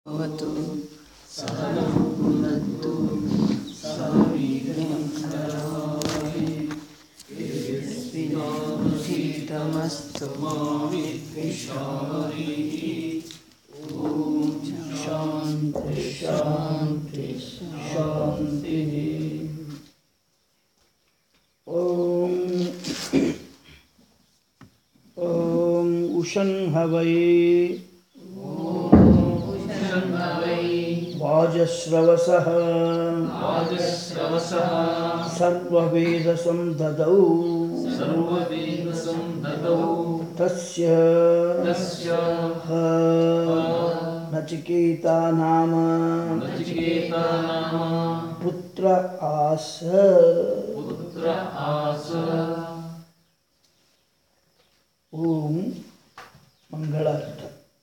भवतु सहनौ भुनक्तु सह वीर्यं करवावहै तेजस्विनावधीतमस्तु मा विद्विषावहै ॐ शान्ति शान्ति शान्तिः ॐ ॐ उषन् हवै वाजस्रवसः वाजस्रवसः सर्ववेदसंददौ सर्ववेदसंदतौ तस्य तस्य ह नचिकेता नाम नचिकेता नाम पुत्र आस पुत्र आस ಓಂ ಮಂಗಳಾರ್ಥ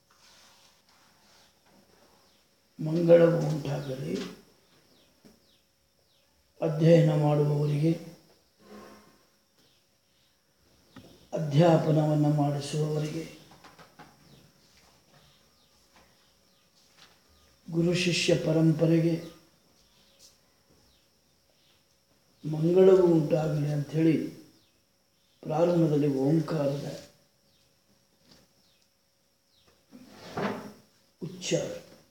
ಮಂಗಳವು ಉಂಟಾಗಲಿ ಅಧ್ಯಯನ ಮಾಡುವವರಿಗೆ ಅಧ್ಯಾಪನವನ್ನು ಮಾಡಿಸುವವರಿಗೆ ಗುರು ಶಿಷ್ಯ ಪರಂಪರೆಗೆ ಮಂಗಳವು ಉಂಟಾಗಲಿ ಅಂಥೇಳಿ ಪ್ರಾರಂಭದಲ್ಲಿ ಓಂಕಾರದ ಉಚ್ಚಾರ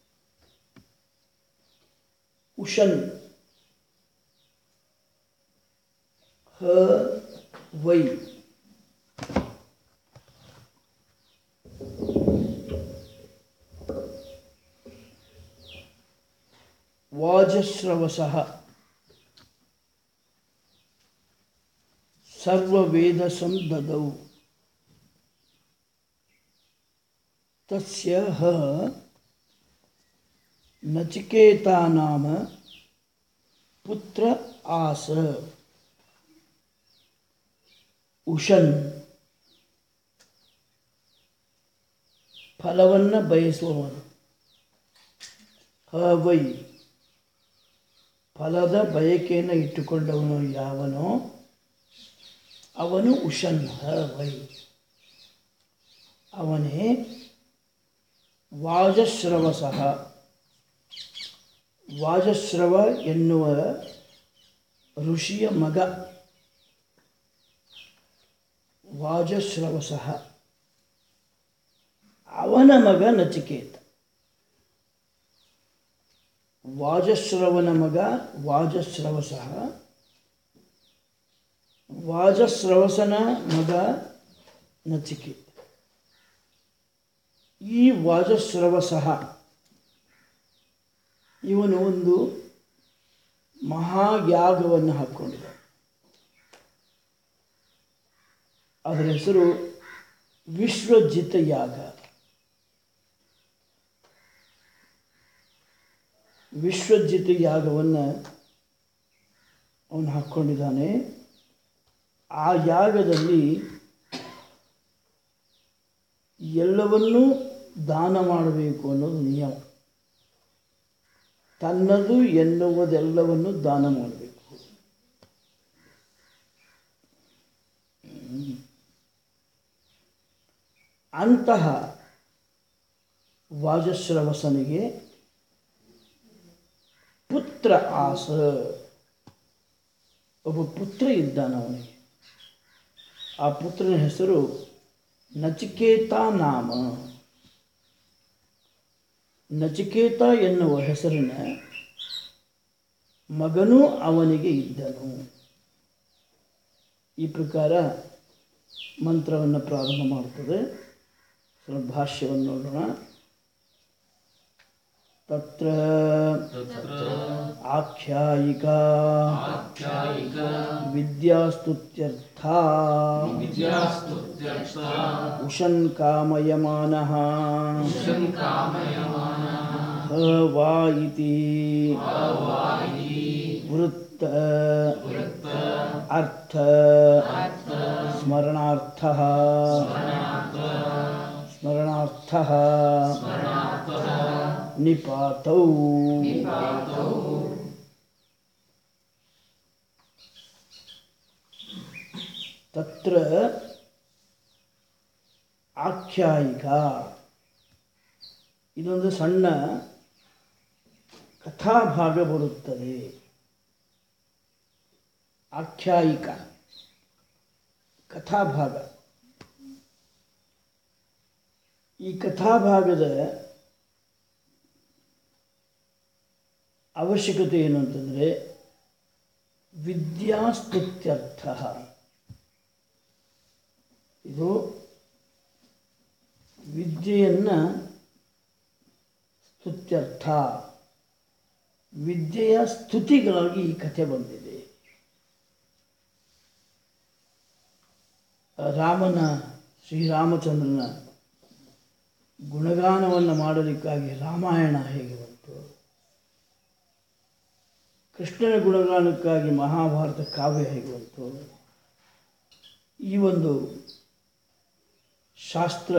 ಉಷನ್ ಹ ವೈ ವಾಜಸ್ರವಸಃ ಸರ್ವವೇದಸಂದದೌ तस्य ह नचिकेता नाम पुत्र आस ಉಷನ್ ಫಲವನ್ನು ಬಯಸುವವನು ಹ ವೈ ಫಲದ ಬಯಕೆಯನ್ನು ಇಟ್ಟುಕೊಂಡವನು ಯಾವನೋ ಅವನು ಉಷನ್ ಹ ವೈ ಅವನೇ ವಾಜಸ್ರವಸಃ ವಾಜಸ್ರವ ಎನ್ನುವ ಋಷಿಯ ಮಗ ವಾಜಸ್ರವಸಃ ಅವನ ಮಗ ನಚಿಕೇತ ವಾಜಸ್ರವನ ಮಗ ವಾಜಸ್ರವಸಃ ವಾಜಸ್ರವಸನ ಮಗ ನಚಿಕೇತ ಈ ವಾಜಸ್ರವಸಃ ಇವನು ಒಂದು ಮಹಾಯಾಗವನ್ನು ಹಾಕ್ಕೊಂಡಿದ್ದ ಅದರ ಹೆಸರು ವಿಶ್ವಜಿತ ಯಾಗ ವಿಶ್ವಜಿತ ಯಾಗವನ್ನು ಅವನು ಹಾಕ್ಕೊಂಡಿದ್ದಾನೆ ಆ ಯಾಗದಲ್ಲಿ ಎಲ್ಲವನ್ನೂ ದಾನ ಮಾಡಬೇಕು ಅನ್ನೋದು ನಿಯಮ ತನ್ನದು ಎನ್ನುವುದೆಲ್ಲವನ್ನು ದಾನ ಮಾಡಬೇಕು ಅಂತಹ ವಾಜಸ್ರವಸನಿಗೆ ಪುತ್ರ ಆಸ ಒಬ್ಬ ಪುತ್ರ ಇದ್ದಾನ ಅವನಿಗೆ ಆ ಪುತ್ರನ ಹೆಸರು ನಚಿಕೇತ ನಾಮ ನಚಿಕೇತ ಎನ್ನುವ ಹೆಸರಿನ ಮಗನೂ ಅವನಿಗೆ ಇದ್ದನು ಈ ಪ್ರಕಾರ ಮಂತ್ರವನ್ನು ಪ್ರಾರಂಭ ಮಾಡುತ್ತದೆ ಸ್ವಲ್ಪ ಭಾಷ್ಯವನ್ನು ನೋಡೋಣ ತತ್ರ ಆಖ್ಯಾಯಿಕಾ ಆಖ್ಯಾಯಿಕ ವಿದ್ಯಾಸ್ತುತ್ಯರ್ಥ ವಿದ್ಯಾಸ್ತುತ್ಯರ್ಥ ಉಷನ್ ಕಾಮಯಮಾನಃ ಕಾಮಯಮಾನಃ ಹ ವಾ ಇತಿ ವೃತ್ತ ಅರ್ಥ ಸ್ಮರಣಾರ್ಥ ಸ್ಮರಣಾರ್ಥ ನಿಪಾತೌ ತತ್ರ ಆಖ್ಯಾಯಿಕ ಇದೊಂದು ಸಣ್ಣ ಕಥಾಭಾಗ ಬರುತ್ತದೆ ಆಖ್ಯಾಯಿಕ ಕಥಾಭಾಗ ಈ ಕಥಾಭಾಗದ ಅವಶ್ಯಕತೆ ಏನು ಅಂತಂದರೆ ವಿದ್ಯಾಸ್ತುತ್ಯರ್ಥ ಇದು ವಿದ್ಯೆಯನ್ನು ಸ್ತುತ್ಯರ್ಥ ವಿದ್ಯೆಯ ಸ್ತುತಿಗಾಗಿ ಈ ಕಥೆ ಬಂದಿದೆ ರಾಮನ ಶ್ರೀರಾಮಚಂದ್ರನ ಗುಣಗಾನವನ್ನು ಮಾಡಲಿಕ್ಕಾಗಿ ರಾಮಾಯಣ ಹೇಗೆ ಬಂತು ಕೃಷ್ಣನ ಗುಣಗಾನಕ್ಕಾಗಿ ಮಹಾಭಾರತ ಕಾವ್ಯ ಹೇಗೆ ಬಂತು ಈ ಒಂದು ಶಾಸ್ತ್ರ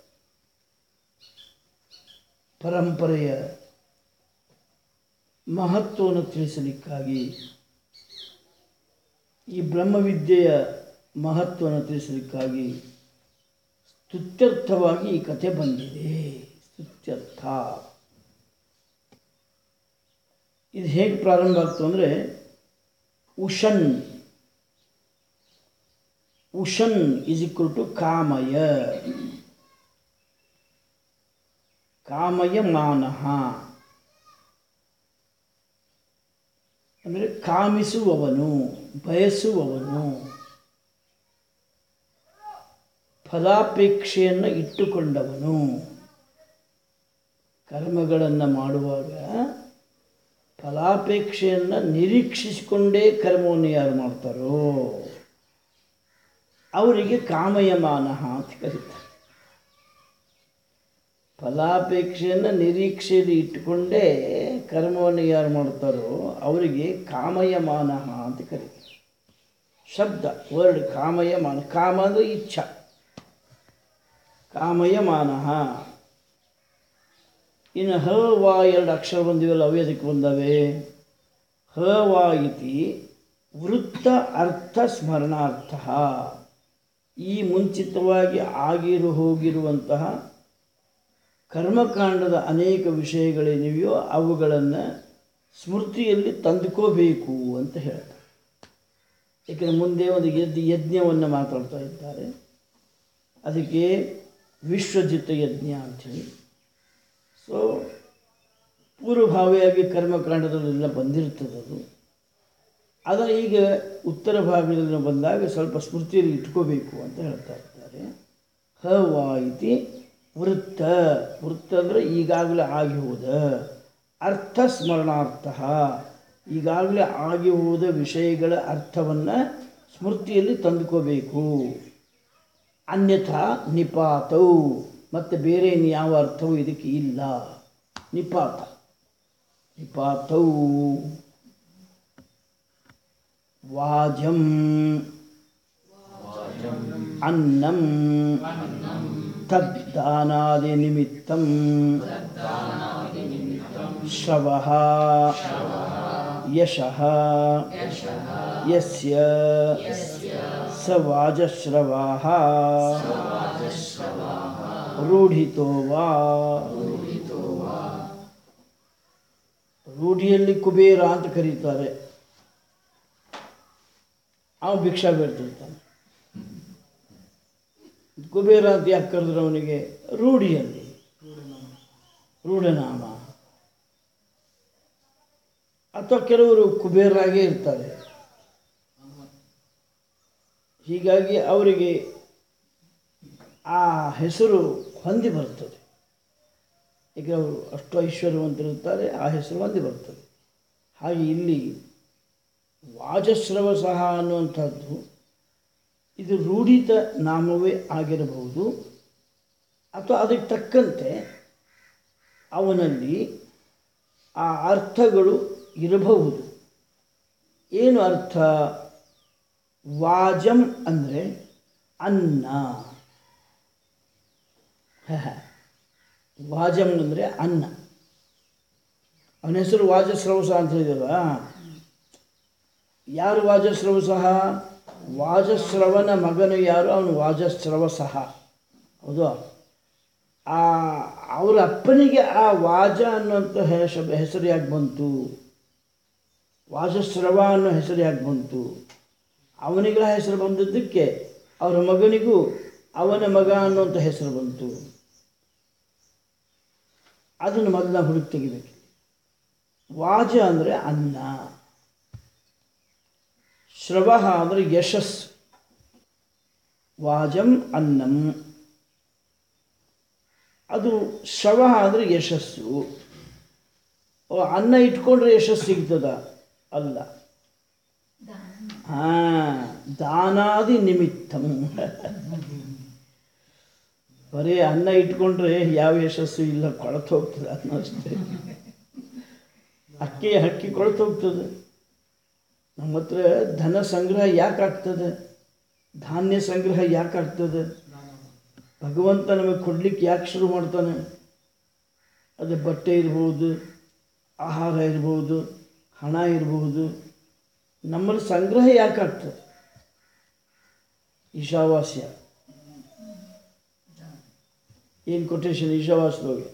ಪರಂಪರೆಯ ಮಹತ್ವವನ್ನು ತಿಳಿಸಲಿಕ್ಕಾಗಿ ಈ ಬ್ರಹ್ಮವಿದ್ಯೆಯ ಮಹತ್ವವನ್ನು ತಿಳಿಸಲಿಕ್ಕಾಗಿ ಸ್ತುತ್ಯರ್ಥವಾಗಿ ಈ ಕಥೆ ಬಂದಿದೆ ಸ್ತುತ್ಯರ್ಥ ಇದು ಹೇಗೆ ಪ್ರಾರಂಭ ಆಗ್ತು ಅಂದರೆ ಉಷನ್ ಉಷನ್ ಇಸ್ ಈಕ್ವಲ್ ಟು ಕಾಮಯ ಕಾಮಯ ಮಾನಃ ಅಂದರೆ ಕಾಮಿಸುವವನು ಬಯಸುವವನು ಫಲಾಪೇಕ್ಷೆಯನ್ನು ಇಟ್ಟುಕೊಂಡವನು ಕರ್ಮಗಳನ್ನು ಮಾಡುವಾಗ ಫಲಾಪೇಕ್ಷೆಯನ್ನು ನಿರೀಕ್ಷಿಸಿಕೊಂಡೇ ಕರ್ಮವನ್ನು ಯಾರು ಮಾಡ್ತಾರೋ ಅವರಿಗೆ ಕಾಮಯಮಾನ ಅಂತ ಕರೀತಾರೆ ಫಲಾಪೇಕ್ಷೆಯನ್ನು ನಿರೀಕ್ಷೆಯಲ್ಲಿ ಇಟ್ಟುಕೊಂಡೇ ಕರ್ಮವನ್ನು ಯಾರು ಮಾಡ್ತಾರೋ ಅವರಿಗೆ ಕಾಮಯಮಾನ ಅಂತ ಕರೀತಾರೆ ಶಬ್ದ ವರ್ಡ್ ಕಾಮಯಮಾನ ಕಾಮ ಅಂದರೆ ಇಚ್ಛಾ ಕಾಮಯಮಾನ ಇನ್ನು ಹ ವಾ ಎರಡು ಅಕ್ಷರ ಬಂದಿವಲ್ಲ ಅವು ಅದಕ್ಕೆ ಬಂದವೆ ಹ ವಾ ಇತಿ ವೃತ್ತ ಅರ್ಥ ಸ್ಮರಣಾರ್ಥ ಈ ಮುಂಚಿತವಾಗಿ ಆಗಿರು ಹೋಗಿರುವಂತಹ ಕರ್ಮಕಾಂಡದ ಅನೇಕ ವಿಷಯಗಳೇನಿವೆಯೋ ಅವುಗಳನ್ನು ಸ್ಮೃತಿಯಲ್ಲಿ ತಂದುಕೋಬೇಕು ಅಂತ ಹೇಳ್ತಾರೆ ಏಕೆಂದರೆ ಮುಂದೆ ಒಂದು ಯಜ್ಞ ಯಜ್ಞವನ್ನು ಮಾತಾಡ್ತಾ ಇದ್ದಾರೆ ಅದಕ್ಕೆ ವಿಶ್ವಜಿತ ಯಜ್ಞ ಅಂಥೇಳಿ ಸೊ ಪೂರ್ವಭಾವಿಯಾಗಿ ಕರ್ಮಕಾಂಡದಲ್ಲೆಲ್ಲ ಬಂದಿರ್ತದೆ ಅದು ಅದರ ಈಗ ಉತ್ತರ ಭಾಗದಲ್ಲಿ ಬಂದಾಗ ಸ್ವಲ್ಪ ಸ್ಮೃತಿಯಲ್ಲಿ ಇಟ್ಕೋಬೇಕು ಅಂತ ಹೇಳ್ತಾ ಇದ್ದಾರೆ ಹ ವಾ ಇತಿ ವೃತ್ತ ವೃತ್ತ ಅಂದರೆ ಈಗಾಗಲೇ ಆಗಿ ಹೋದ ಅರ್ಥ ಸ್ಮರಣಾರ್ಥ ಈಗಾಗಲೇ ಆಗಿ ಹೋದ ವಿಷಯಗಳ ಅರ್ಥವನ್ನು ಸ್ಮೃತಿಯಲ್ಲಿ ತಂದುಕೋಬೇಕು ಅನ್ಯಥಾ ನಿಪಾತೌ ಮತ್ತು ಬೇರೆ ಇನ್ನು ಯಾವ ಅರ್ಥವೂ ಇದಕ್ಕೆ ಇಲ್ಲ ನಿಪಾತ ನಿಪಾತೌ ವಾಜಂ ಅನ್ನಂ ತದ್ದಾನಾದಿ ನಿಮಿತ್ತಂ ಶ್ರವಃ ಯಶಃ ಯಸ್ಯ ಸ ವಾಜಶ್ರವಾಃ ರೂಢಿತೋ ವಾ ರೂಢಿಯಲ್ಲಿ ಕುಬೇರ ಅಂತ ಕರೀತಾರೆ ಅವ ಭಿಕ್ಷಾ ಬೇಡ್ತಿರ್ತಾನೆ ಕುಬೇರ ಅಂತ ಯಾಕೆ ಕರೆದ್ರು ಅವನಿಗೆ ರೂಢಿಯಲ್ಲಿ ರೂಢನಾಮ ಅಥವಾ ಕೆಲವರು ಕುಬೇರಾಗೇ ಇರ್ತಾರೆ ಹೀಗಾಗಿ ಅವರಿಗೆ ಆ ಹೆಸರು ಹೊಂದಿ ಬರ್ತದೆ ಈಗ ಅವರು ಅಷ್ಟು ಐಶ್ವರ್ಯವಂತರಿರ್ತಾರೆ ಆ ಹೆಸರು ಹೊಂದಿ ಬರ್ತದೆ ಹಾಗೆ ಇಲ್ಲಿ ವಾಜಸ್ರವ ಸಹ ಅನ್ನುವಂಥದ್ದು ಇದು ರೂಢಿತ ನಾಮವೇ ಆಗಿರಬಹುದು ಅಥವಾ ಅದಕ್ಕೆ ತಕ್ಕಂತೆ ಅವನಲ್ಲಿ ಆ ಅರ್ಥಗಳು ಇರಬಹುದು ಏನು ಅರ್ಥ ವಾಜಂ ಅಂದರೆ ಅನ್ನ ವಾಜಂ ಅಂದರೆ ಅನ್ನ ಅವನ ಹೆಸರು ವಾಜಸ್ರವಸ ಅಂತ ಹೇಳಿದಲ್ವ ಯಾರು ವಾಜಸ್ರವಸಃ ವಾಜಸ್ರವನ ಮಗನು ಯಾರು ಅವನು ವಾಜಸ್ರವ ಸಹ ಹೌದು ಆ ಅವರ ಅಪ್ಪನಿಗೆ ಆ ವಾಜ ಅನ್ನುವಂಥ ಹೆಸ ಹೆಸರು ಯಾಕೆ ಬಂತು ವಾಜಸ್ರವ ಅನ್ನೋ ಹೆಸರು ಯಾಕೆ ಬಂತು ಅವನಿಗೆ ಆ ಹೆಸರು ಬಂದದ್ದಕ್ಕೆ ಅವರ ಮಗನಿಗೂ ಅವನ ಮಗ ಅನ್ನುವಂಥ ಹೆಸರು ಬಂತು ಅದನ್ನು ಮೊದಲ ಹುಡುಕಿ ತೆಗಿಬೇಕು ವಾಜ ಅಂದರೆ ಅನ್ನ ಶ್ರವ ಅಂದರೆ ಯಶಸ್ಸು ವಾಜಂ ಅನ್ನಂ ಅದು ಶ್ರವ ಅಂದರೆ ಯಶಸ್ಸು ಓ, ಅನ್ನ ಇಟ್ಕೊಂಡ್ರೆ ಯಶಸ್ಸು ಸಿಗ್ತದ ಅಲ್ಲ ಹಾಂ ದಾನಾದಿ ನಿಮಿತ್ತಂ ಬರೀ ಅನ್ನ ಇಟ್ಕೊಂಡ್ರೆ ಯಾವ ಯಶಸ್ಸು ಇಲ್ಲ ಕೊಳತು ಹೋಗ್ತದೆ ಅನ್ನೋ ಅಷ್ಟೇ ಅಕ್ಕಿ ಹಕ್ಕಿ ಕೊಳತು ಹೋಗ್ತದೆ ನಮ್ಮ ಹತ್ರ ಧನ ಸಂಗ್ರಹ ಯಾಕೆ ಆಗ್ತದೆ ಧಾನ್ಯ ಸಂಗ್ರಹ ಯಾಕೆ ಆಗ್ತದೆ ಭಗವಂತ ನಮಗೆ ಕೊಡ್ಲಿಕ್ಕೆ ಯಾಕೆ ಶುರು ಮಾಡ್ತಾನೆ ಅದು ಬಟ್ಟೆ ಇರ್ಬೋದು ಆಹಾರ ಇರ್ಬೋದು ಹಣ ಇರ್ಬೋದು ನಮ್ಮಲ್ಲಿ ಸಂಗ್ರಹ ಯಾಕೆ ಆಗ್ತದೆ ಈಶಾವಾಸ್ಯ ಏನು ಕೊಟೇಶನ್ ಈಶಾವಾಸ್ಯದೊಳಗೆ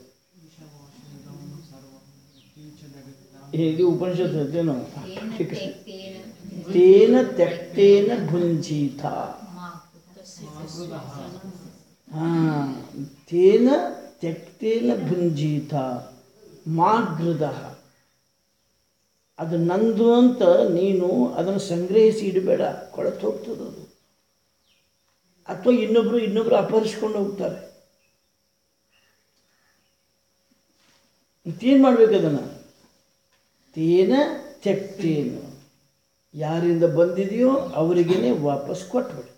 ಇದು ಉಪನಿಷತ್ ಹೇಳ್ತೇನೋ ತೇನ ತೆಕ್ತೇನ ಭುಂಜೀತ ಹಾಂ ತೇನ ತೆಕ್ತೇನ ಭುಂಜೀತ ಮಾಗೃದ ಅದು ನಂದು ಅಂತ ನೀನು ಅದನ್ನು ಸಂಗ್ರಹಿಸಿ ಇಡಬೇಡ ಕೊಳತು ಹೋಗ್ತದೆ ಅದು ಅಥವಾ ಇನ್ನೊಬ್ಬರು ಇನ್ನೊಬ್ಬರು ಅಪಹರಿಸ್ಕೊಂಡು ಹೋಗ್ತಾರೆ ಮತ್ತೇನು ಮಾಡ್ಬೇಕು ಅದನ್ನು ತೇನ ತೆಕ್ತೇನು ಯಾರಿಂದ ಬಂದಿದೆಯೋ ಅವರಿಗೇನೆ ವಾಪಸ್ ಕೊಟ್ಬಿಡಿ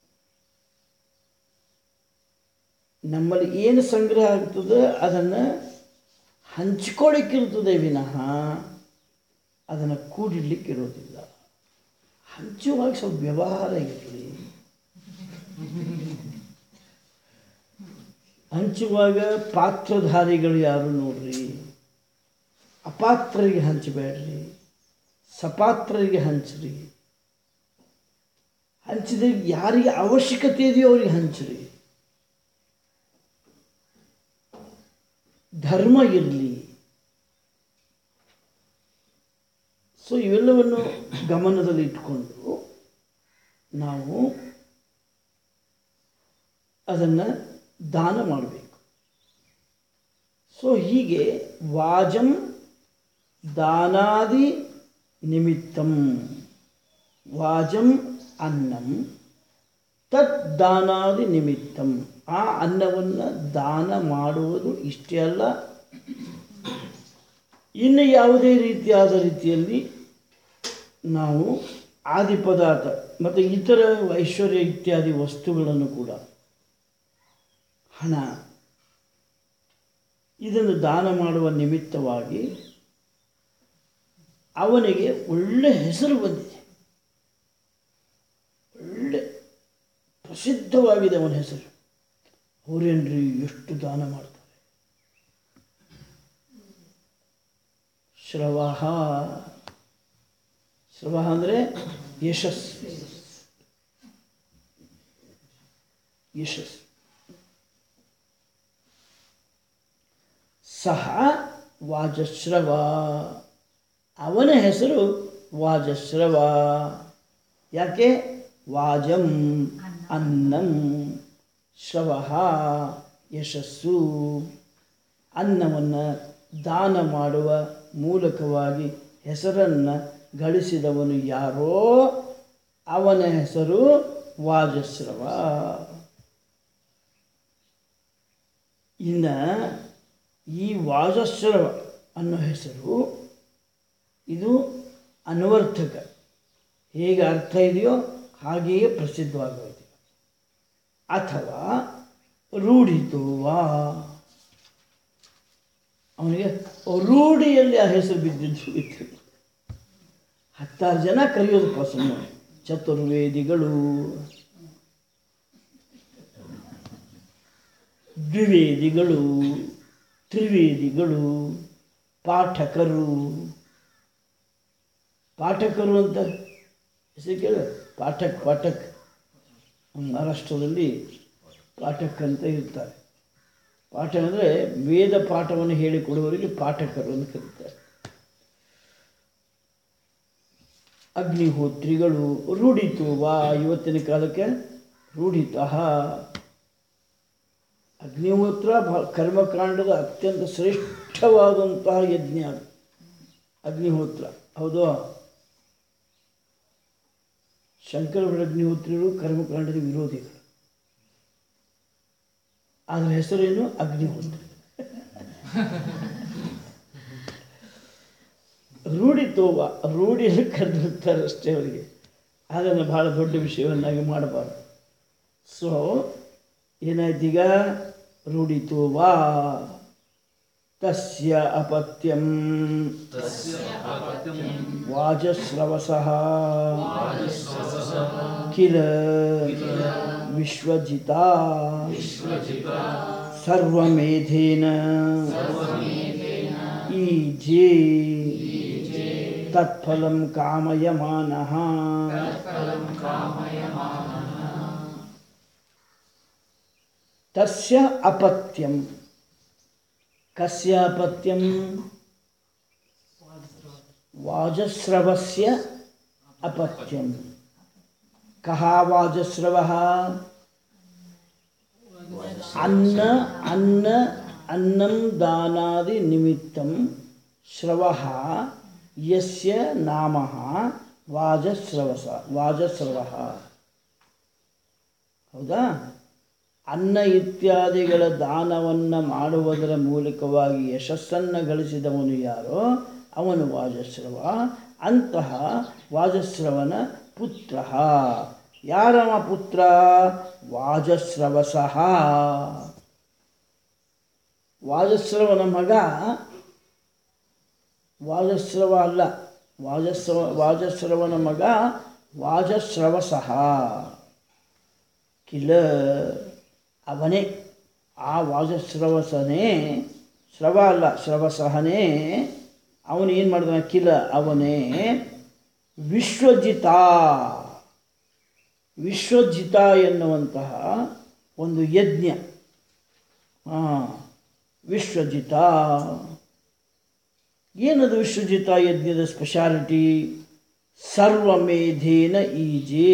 ನಮ್ಮಲ್ಲಿ ಏನು ಸಂಗ್ರಹ ಆಗ್ತದೆ ಅದನ್ನು ಹಂಚ್ಕೊಳ್ಳಿಕ್ಕಿರ್ತದೆ ವಿನಃ ಅದನ್ನು ಕೂಡಿಡ್ಲಿಕ್ಕೆ ಇರೋದಿಲ್ಲ ಹಂಚುವಾಗ ಸ್ವಲ್ಪ ವ್ಯವಹಾರ ಇರಲಿ ಹಂಚುವಾಗ ಪಾತ್ರಧಾರಿಗಳು ಯಾರು ನೋಡ್ರಿ ಅಪಾತ್ರರಿಗೆ ಹಂಚಬೇಡ್ರಿ ಸಪಾತ್ರರಿಗೆ ಹಂಚ್ರಿ ಹಂಚಿದ್ರೆ ಯಾರಿಗೆ ಅವಶ್ಯಕತೆ ಇದೆಯೋ ಅವ್ರಿಗೆ ಹಂಚ್ರಿ ಧರ್ಮ ಇರಲಿ ಸೊ ಇವೆಲ್ಲವನ್ನು ಗಮನದಲ್ಲಿ ಇಟ್ಕೊಂಡು ನಾವು ಅದನ್ನು ದಾನ ಮಾಡಬೇಕು ಸೊ ಹೀಗೆ ವಾಜಂ ದಾನಾದಿ ನಿಮಿತ್ತಂ ವಾಜಂ ಅನ್ನಂ ತತ್ ದಾನಾದಿ ನಿಮಿತ್ತಂ ಆ ಅನ್ನವನ್ನು ದಾನ ಮಾಡುವುದು ಇಷ್ಟೇ ಅಲ್ಲ ಇನ್ನು ಯಾವುದೇ ರೀತಿಯಾದ ರೀತಿಯಲ್ಲಿ ನಾವು ಆದಿ ಪದಾರ್ಥ ಮತ್ತು ಇತರ ಐಶ್ವರ್ಯ ಇತ್ಯಾದಿ ವಸ್ತುಗಳನ್ನು ಕೂಡ ಹಣ ಇದನ್ನು ದಾನ ಮಾಡುವ ನಿಮಿತ್ತವಾಗಿ ಅವನಿಗೆ ಒಳ್ಳೆ ಹೆಸರು ಬಂದಿದೆ ಒಳ್ಳೆ ಪ್ರಸಿದ್ಧವಾಗಿದೆ ಅವನ ಹೆಸರು ಅವರೇನ್ರಿ ಎಷ್ಟು ದಾನ ಮಾಡ್ತಾರೆ ಶ್ರವಹ ಶ್ರವಹ ಅಂದರೆ ಯಶಸ್ಸು ಯಶಸ್ಸು ಸಹ ವಾಜಶ್ರವ ಅವನ ಹೆಸರು ವಾಜಶ್ರವ ಯಾಕೆ ವಾಜಂ ಅನ್ನಂ ಶ್ರವ ಯಶಸ್ಸು ಅನ್ನವನ್ನು ದಾನ ಮಾಡುವ ಮೂಲಕವಾಗಿ ಹೆಸರನ್ನು ಗಳಿಸಿದವನು ಯಾರೋ ಅವನ ಹೆಸರು ವಾಜಶ್ರವ ಇನ್ನು ಈ ವಾಜಶ್ರವ ಅನ್ನೋ ಹೆಸರು ಇದು ಅನ್ವರ್ಥಕ ಹೇಗೆ ಅರ್ಥ ಇದೆಯೋ ಹಾಗೆಯೇ ಪ್ರಸಿದ್ಧವಾಗೋದು ಅಥವಾ ರೂಢಿತೋವಾ ಅವನಿಗೆ ರೂಢಿಯಲ್ಲಿ ಆ ಹೆಸರು ಬಿದ್ದಿದ್ದು ಇತ್ತು ಹತ್ತಾರು ಜನ ಕರೆಯೋದು ಪಸಂದ ಚತುರ್ವೇದಿಗಳು ದ್ವಿವೇದಿಗಳು ತ್ರಿವೇದಿಗಳು ಪಾಠಕರು ಪಾಠಕರು ಅಂತ ಹೆಸರು ಕೇಳ ಪಾಠಕ್ ಪಾಠಕ್ ನಮ್ಮ ಮಹಾರಾಷ್ಟ್ರದಲ್ಲಿ ಪಾಠಕ್ ಅಂತ ಇರ್ತಾರೆ ಪಾಠ ಅಂದರೆ ವೇದ ಪಾಠವನ್ನು ಹೇಳಿಕೊಡುವವರಿಗೆ ಪಾಠಕರು ಅಂತ ಕರೀತಾರೆ ಅಗ್ನಿಹೋತ್ರಿಗಳು ರೂಢಿತು ವಾ ಇವತ್ತಿನ ಕಾಲಕ್ಕೆ ರೂಢಿತಃ ಅಗ್ನಿಹೋತ್ರ ಭ ಕರ್ಮಕಾಂಡದ ಅತ್ಯಂತ ಶ್ರೇಷ್ಠವಾದಂತಹ ಯಜ್ಞ ಅದು ಅಗ್ನಿಹೋತ್ರ ಹೌದು ಶಂಕರ ಅಗ್ನಿಹೋತ್ರಿಗಳು ಕರ್ಮಕಾಂಡದ ವಿರೋಧಿಗಳು ಅದರ ಹೆಸರೇನು ಅಗ್ನಿಹೋತ್ರ ರೂಢಿ ತೋವ ರೂಢಿಯಲ್ಲಿ ಕರೆದಿರ್ತಾರೆ ಅಷ್ಟೇ ಅವರಿಗೆ ಅದನ್ನು ಭಾಳ ದೊಡ್ಡ ವಿಷಯವನ್ನಾಗಿ ಮಾಡಬಾರ್ದು ಸೊ ಏನಾಯ್ತೀಗ ರೂಢಿ ತೋವಾ ತಸ್ಯ ಅಪತ್ಯಂ ವಾಜಸ್ರವಸಃ ಕಿಲ ವಿಶ್ವಜಿತಾ ಸರ್ವಮೇಧೇನ ಈಜೆ ತತ್ಫಲಂ ಕಾಮಯಮಾನಃ ತಸ್ಯ ಅಪತ್ಯಂ ಕಸ್ಯ ಅಪತ್ಯಂ ವಾಜಸ್ರವಸ್ಯ ಅಪತ್ಯಂ ಕಹ ವಾಜಸ್ರವಃ ಅನ್ನ ಅನ್ನ ಅನ್ನಂ ದಾನಾದಿ ನಿಮಿತ್ತಂ ಶ್ರವಃ ಯಸ್ಯ ನಾಮಃ ವಾಜಸ್ರವಸ ವಾಜಸ್ರವಃ ಹೌದಾ ಅನ್ನ ಇತ್ಯಾದಿಗಳ ದಾನವನ್ನು ಮಾಡುವುದರ ಮೂಲಕವಾಗಿ ಯಶಸ್ಸನ್ನು ಗಳಿಸಿದವನು ಯಾರೋ ಅವನು ವಾಜಸ್ರವ ಅಂತಹ ವಾಜಸ್ರವನ ಪುತ್ರ ಯಾರವ ಪುತ್ರ ವಾಜಸ್ರವಸಃ ವಾಜಸ್ರವನ ಮಗ ವಾಜಸ್ರವ ಅಲ್ಲ ವಾಜಸ್ರವ ವಾಜಸ್ರವನ ಮಗ ವಾಜಸ್ರವಸಃ ಕಿಲ ಅವನೇ ಆ ವಾಜಸ್ರವಸನೇ ಸ್ರವ ಅಲ್ಲ ಸ್ರವಸಹನೇ ಅವನು ಏನು ಮಾಡಿದಾನೆ ಕಿಲ ಅವನೇ ವಿಶ್ವಜಿತ ವಿಶ್ವಜಿತ ಎನ್ನುವಂತಹ ಒಂದು ಯಜ್ಞ ಹಾಂ ವಿಶ್ವಜಿತ ಏನದು ವಿಶ್ವಜಿತ ಯಜ್ಞದ ಸ್ಪೆಷಾಲಿಟಿ ಸರ್ವಮೇಧೇನ ಈಜೆ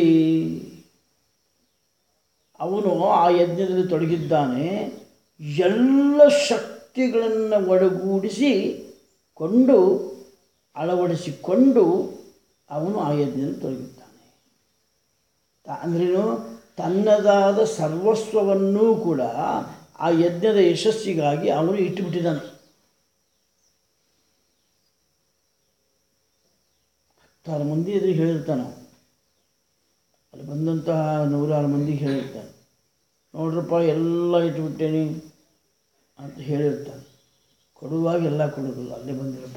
ಅವನು ಆ ಯಜ್ಞದಲ್ಲಿ ತೊಡಗಿದ್ದಾನೆ ಎಲ್ಲ ಶಕ್ತಿಗಳನ್ನು ಒಡಗೂಡಿಸಿ ಕೊಂಡು ಅಳವಡಿಸಿಕೊಂಡು ಅವನು ಆ ಯಜ್ಞದಲ್ಲಿ ತೊಡಗಿದ್ದಾನೆ ತ- ಅಂದ್ರೇನು ತನ್ನದಾದ ಸರ್ವಸ್ವವನ್ನೂ ಕೂಡ ಆ ಯಜ್ಞದ ಯಶಸ್ಸಿಗಾಗಿ ಅವನು ಇಟ್ಟುಬಿಟ್ಟಿದ್ದಾನೆ ಹತ್ತಾರು ಮಂದಿ ಎದುರು ಹೇಳಿರ್ತಾನೆ ಅಲ್ಲಿ ಬಂದಂತಹ ನೂರಾರು ಮಂದಿಗೆ ಹೇಳಿರ್ತಾನೆ ನೋಡ್ರಪ್ಪ ಎಲ್ಲ ಇಟ್ಬಿಟ್ಟೇನಿ ಅಂತ ಹೇಳಿರ್ತಾನೆ ಕೊಡುವಾಗ ಎಲ್ಲ ಕೊಡೋದಿಲ್ಲ ಅಲ್ಲೇ ಬಂದಿರಪ್ಪ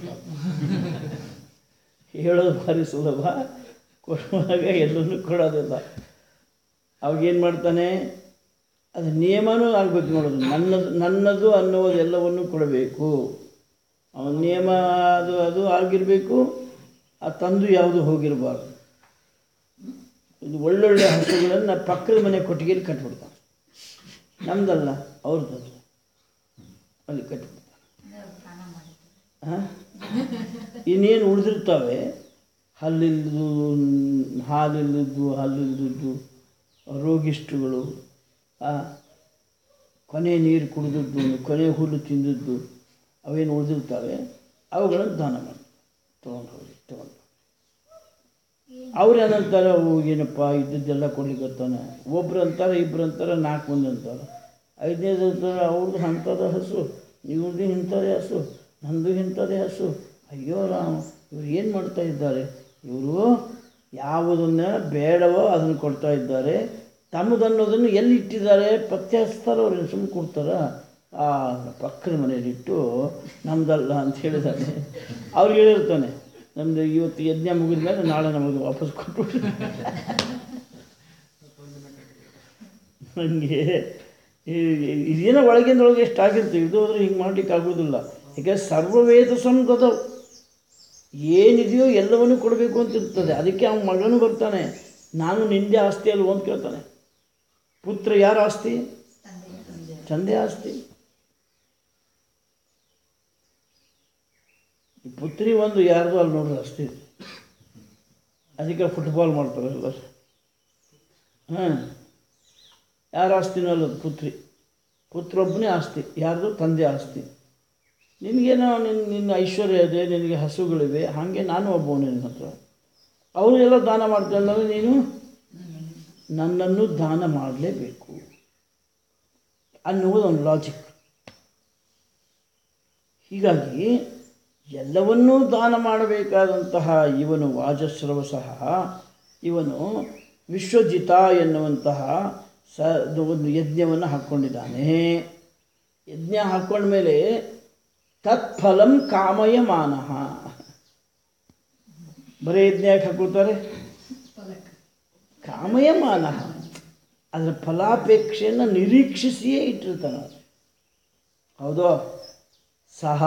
ಹೇಳೋದು ಭಾರಿ ಸುಲಭ ಕೊಡುವಾಗ ಎಲ್ಲನೂ ಕೊಡೋದಿಲ್ಲ ಅವಾಗೇನು ಮಾಡ್ತಾನೆ ಅದು ನಿಯಮನೂ ಆಗ್ಬೇಕು ನೋಡೋದು ನನ್ನದು ನನ್ನದು ಅನ್ನುವುದೆಲ್ಲವನ್ನು ಕೊಡಬೇಕು ಅವನ ನಿಯಮ ಅದು ಅದು ಆಗಿರಬೇಕು ಆ ತಂದು ಯಾವುದು ಹೋಗಿರಬಾರ್ದು ಇದು ಒಳ್ಳೊಳ್ಳೆ ಹಸುಗಳನ್ನು ಪಕ್ಕದ ಮನೆ ಕೊಟ್ಟಿಗೆಯಲ್ಲಿ ಕಟ್ಬಿಡ್ತಾನೆ ನಮ್ದಲ್ಲ ಅವ್ರದ್ದು ಅಲ್ಲಿ ಕಟ್ಬಿಡ್ತಾನೆ ಹಾಂ ಇನ್ನೇನು ಉಳಿದಿರ್ತವೆ ಹಲ್ಲಿಲ್ದು ಹಾಲಿಲ್ಲದ್ದು ಹಲ್ಲಿಲ್ಲದ್ದು ರೋಗಿಷ್ಠಗಳು ಆ, ಕೊನೆ ನೀರು ಕುಡಿದದ್ದು ಕೊನೆ ಹುಲ್ಲು ತಿಂದದ್ದು ಅವೇನು ಉಳಿದಿರ್ತವೆ ಅವುಗಳನ್ನು ದಾನ ಮಾಡಿ ತೊಗೊಂಡು ಹೋಗಿ ತೊಗೊಂಡು ಅವ್ರು ಏನಂತಾರೆ ಅವು ಏನಪ್ಪ ಇದ್ದದ್ದೆಲ್ಲ ಕೊಡ್ಲಿಕ್ಕತ್ತಾನೆ ಒಬ್ರು ಅಂತಾರೆ ಇಬ್ರು ಅಂತಾರೆ ನಾಲ್ಕು ಮಂದಿ ಅಂತಾರೆ ಐದನೇದು ಅಂತಾರೆ ಅವ್ರದ್ದು ಅಂಥದ್ದು ಹಸು ಇವ್ರದ್ದು ಇಂಥದ್ದೇ ಹಸು ನಂದು ಇಂಥದ್ದೇ ಹಸು ಅಯ್ಯೋ ರಾಮ ಇವ್ರು ಏನು ಮಾಡ್ತಾ ಇದ್ದಾರೆ ಇವರು ಯಾವುದನ್ನು ಬೇಡವೋ ಅದನ್ನು ಕೊಡ್ತಾ ಇದ್ದಾರೆ ತಮ್ಮದನ್ನೋದನ್ನು ಎಲ್ಲಿ ಇಟ್ಟಿದ್ದಾರೆ ಪತ್ತೆ ಹಚ್ತಾರೆ ಅವ್ರು ಸುಮ್ಮನೆ ಕೊಡ್ತಾರ ಆ ಪಕ್ಕದ ಮನೆಯಲ್ಲಿಟ್ಟು ನಮ್ದಲ್ಲ ಅಂತ ಹೇಳಿದಾನೆ ಅವ್ರಿಗೆ ಹೇಳಿರ್ತಾನೆ ನಮ್ಮದು ಇವತ್ತು ಯಜ್ಞ ಮುಗಿದ ಮೇಲೆ ನಾಳೆ ನಮಗೆ ವಾಪಸ್ ಕೊಟ್ಬಿಟ್ಟು ನನಗೆ ಇದೇನೋ ಒಳಗಿಂದ ಒಳಗೆ ಎಷ್ಟು ಆಗಿರ್ತೀವಿ ಇದು ಹೋದ್ರೆ ಹಿಂಗೆ ಮಾಡ್ಲಿಕ್ಕೆ ಆಗೋದಿಲ್ಲ ಯಾಕೆ ಸರ್ವವೇದ ಸಂಗತ ಏನಿದೆಯೋ ಎಲ್ಲವನ್ನೂ ಕೊಡಬೇಕು ಅಂತ ಇರ್ತದೆ ಅದಕ್ಕೆ ಅವನ ಮಗನೂ ಬರ್ತಾನೆ ನಾನು ನಿಂದೆ ಆಸ್ತಿ ಅಲ್ವ ಅಂತ ಕೇಳ್ತಾನೆ ಪುತ್ರ ಯಾರ ಆಸ್ತಿ ತಂದೆ ಆಸ್ತಿ ಈ ಪುತ್ರಿ ಒಂದು ಯಾರ್ದು ಅಲ್ಲಿ ನೋಡ್ರಿ ಅಷ್ಟೇ ಅದಕ್ಕೆ ಫುಟ್ಬಾಲ್ ಮಾಡ್ತಾರೆ ಎಲ್ಲರು ಹಾಂ ಯಾರ ಆಸ್ತಿನೂ ಅಲ್ಲ ಅದು ಪುತ್ರಿ ಪುತ್ರೊಬ್ಬನೇ ಆಸ್ತಿ ಯಾರ್ದು ತಂದೆ ಆಸ್ತಿ ನಿನಗೇನೋ ನಿನ್ನ ನಿನ್ನ ಐಶ್ವರ್ಯ ಇದೆ ನಿನಗೆ ಹಸುಗಳಿವೆ ಹಾಗೆ ನಾನು ಒಬ್ಬವನು ನಿನ್ನ ಹತ್ರ ಅವರೆಲ್ಲ ದಾನ ಮಾಡ್ಕೊಂಡ್ರೆ ನೀನು ನನ್ನನ್ನು ದಾನ ಮಾಡಲೇಬೇಕು ಅನ್ನುವುದು ಒಂದು ಲಾಜಿಕ್ ಹೀಗಾಗಿ ಎಲ್ಲವನ್ನೂ ದಾನ ಮಾಡಬೇಕಾದಂತಹ ಇವನು ವಾಜಸ್ರವ ಸಹ ಇವನು ವಿಶ್ವಜಿತ ಎನ್ನುವಂತಹ ಸ ಒಂದು ಯಜ್ಞವನ್ನು ಹಾಕ್ಕೊಂಡಿದ್ದಾನೆ ಯಜ್ಞ ಹಾಕ್ಕೊಂಡ್ಮೇಲೆ ತತ್ಫಲಂ ಕಾಮಯಮಾನಃ ಬರೀ ಯಜ್ಞ ಯಾಕೆ ಹಾಕೋತಾರೆ ಕಾಮಯಮಾನಃ ಅದರ ಫಲಾಪೇಕ್ಷೆಯನ್ನು ನಿರೀಕ್ಷಿಸಿಯೇ ಇಟ್ಟಿರ್ತಾನೆ ಅವ್ನು. ಹೌದೋ ಸಹ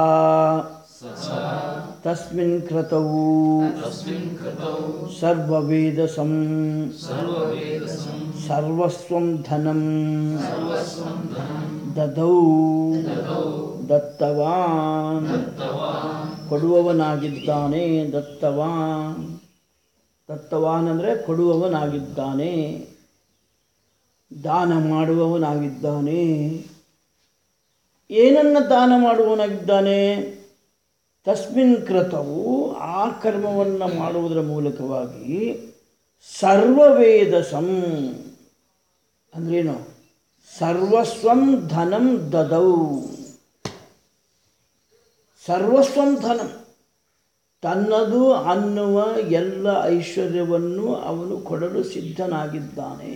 ತಸ್ಮಿನ್ ಕ್ರತವು ತಸ್ಮಿನ್ ಕೃತೌ ಸರ್ವವೇದಸಂ ಸರ್ವವೇದಸಂ ಸರ್ವಸ್ವಂ ಧನಂ ಸರ್ವಸ್ವಂ ಧನಂ ದದೌ ದದೌ ದತ್ತವಾನ್ ದತ್ತವಾನ್ ಕೊಡುವವನಾಗಿದ್ದಾನೆ ದತ್ತವಾನ್ ದತ್ತವಾನ್ ಅಂದರೆ ಕೊಡುವವನಾಗಿದ್ದಾನೆ ದಾನ ಮಾಡುವವನಾಗಿದ್ದಾನೆ ಏನನ್ನು ದಾನ ಮಾಡುವವನಾಗಿದ್ದಾನೆ ತಸ್ಮಿನ್ ಕೃತವು ಆ ಕರ್ಮವನ್ನು ಮಾಡುವುದರ ಮೂಲಕವಾಗಿ ಸರ್ವವೇದಸಂ ಅಂದ್ರೇನು ಸರ್ವಸ್ವಂ ಧನಂ ದದೌ ಸರ್ವಸ್ವಂ ಧನಂ ತನ್ನದು ಅನ್ನುವ ಎಲ್ಲ ಐಶ್ವರ್ಯವನ್ನು ಅವನು ಕೊಡಲು ಸಿದ್ಧನಾಗಿದ್ದಾನೆ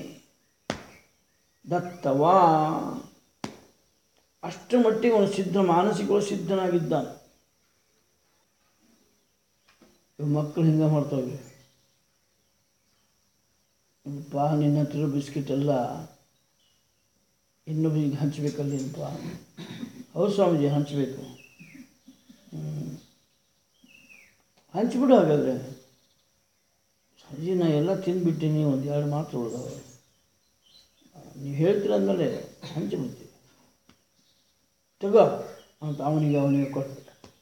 ದತ್ತವಾ ಅಷ್ಟು ಮಟ್ಟಿಗೆ ಅವನು ಸಿದ್ಧ ಮಾನಸಿಕವಾಗಿ ಸಿದ್ಧನಾಗಿದ್ದಾನೆ ಇವ್ ಮಕ್ಕಳು ಹಿಂಗೆ ಮಾಡ್ತಾವೆ ಏನಪ್ಪ ನಿನ್ನ ಹತ್ರ ಬಿಸ್ಕಿಟ್ ಎಲ್ಲ ಇನ್ನೊಬ್ಬರಿಗೆ ಹಂಚ್ಬೇಕಲ್ಲೇನಪ್ಪ ಹೌದು ಸ್ವಾಮೀಜಿ ಹಂಚಬೇಕು ಹಂಚ್ಬಿಡು ಹಾಗಾದರೆ ಸಂಜೆ ನಾ ಎಲ್ಲ ತಿಂದ್ಬಿಟ್ಟಿನಿ ಒಂದು ಎರಡು ಮಾತ್ರ ಉಳಿದವ ನೀವು ಹೇಳ್ತೀರ ಅಂದಮೇಲೆ ಹಂಚಿಬಿಡ್ತೀವಿ ತಗೋ ಅಂತ ಅವನಿಗೆ ಅವನಿಗೆ ಕೊಟ್ಬಿಟ್ಟ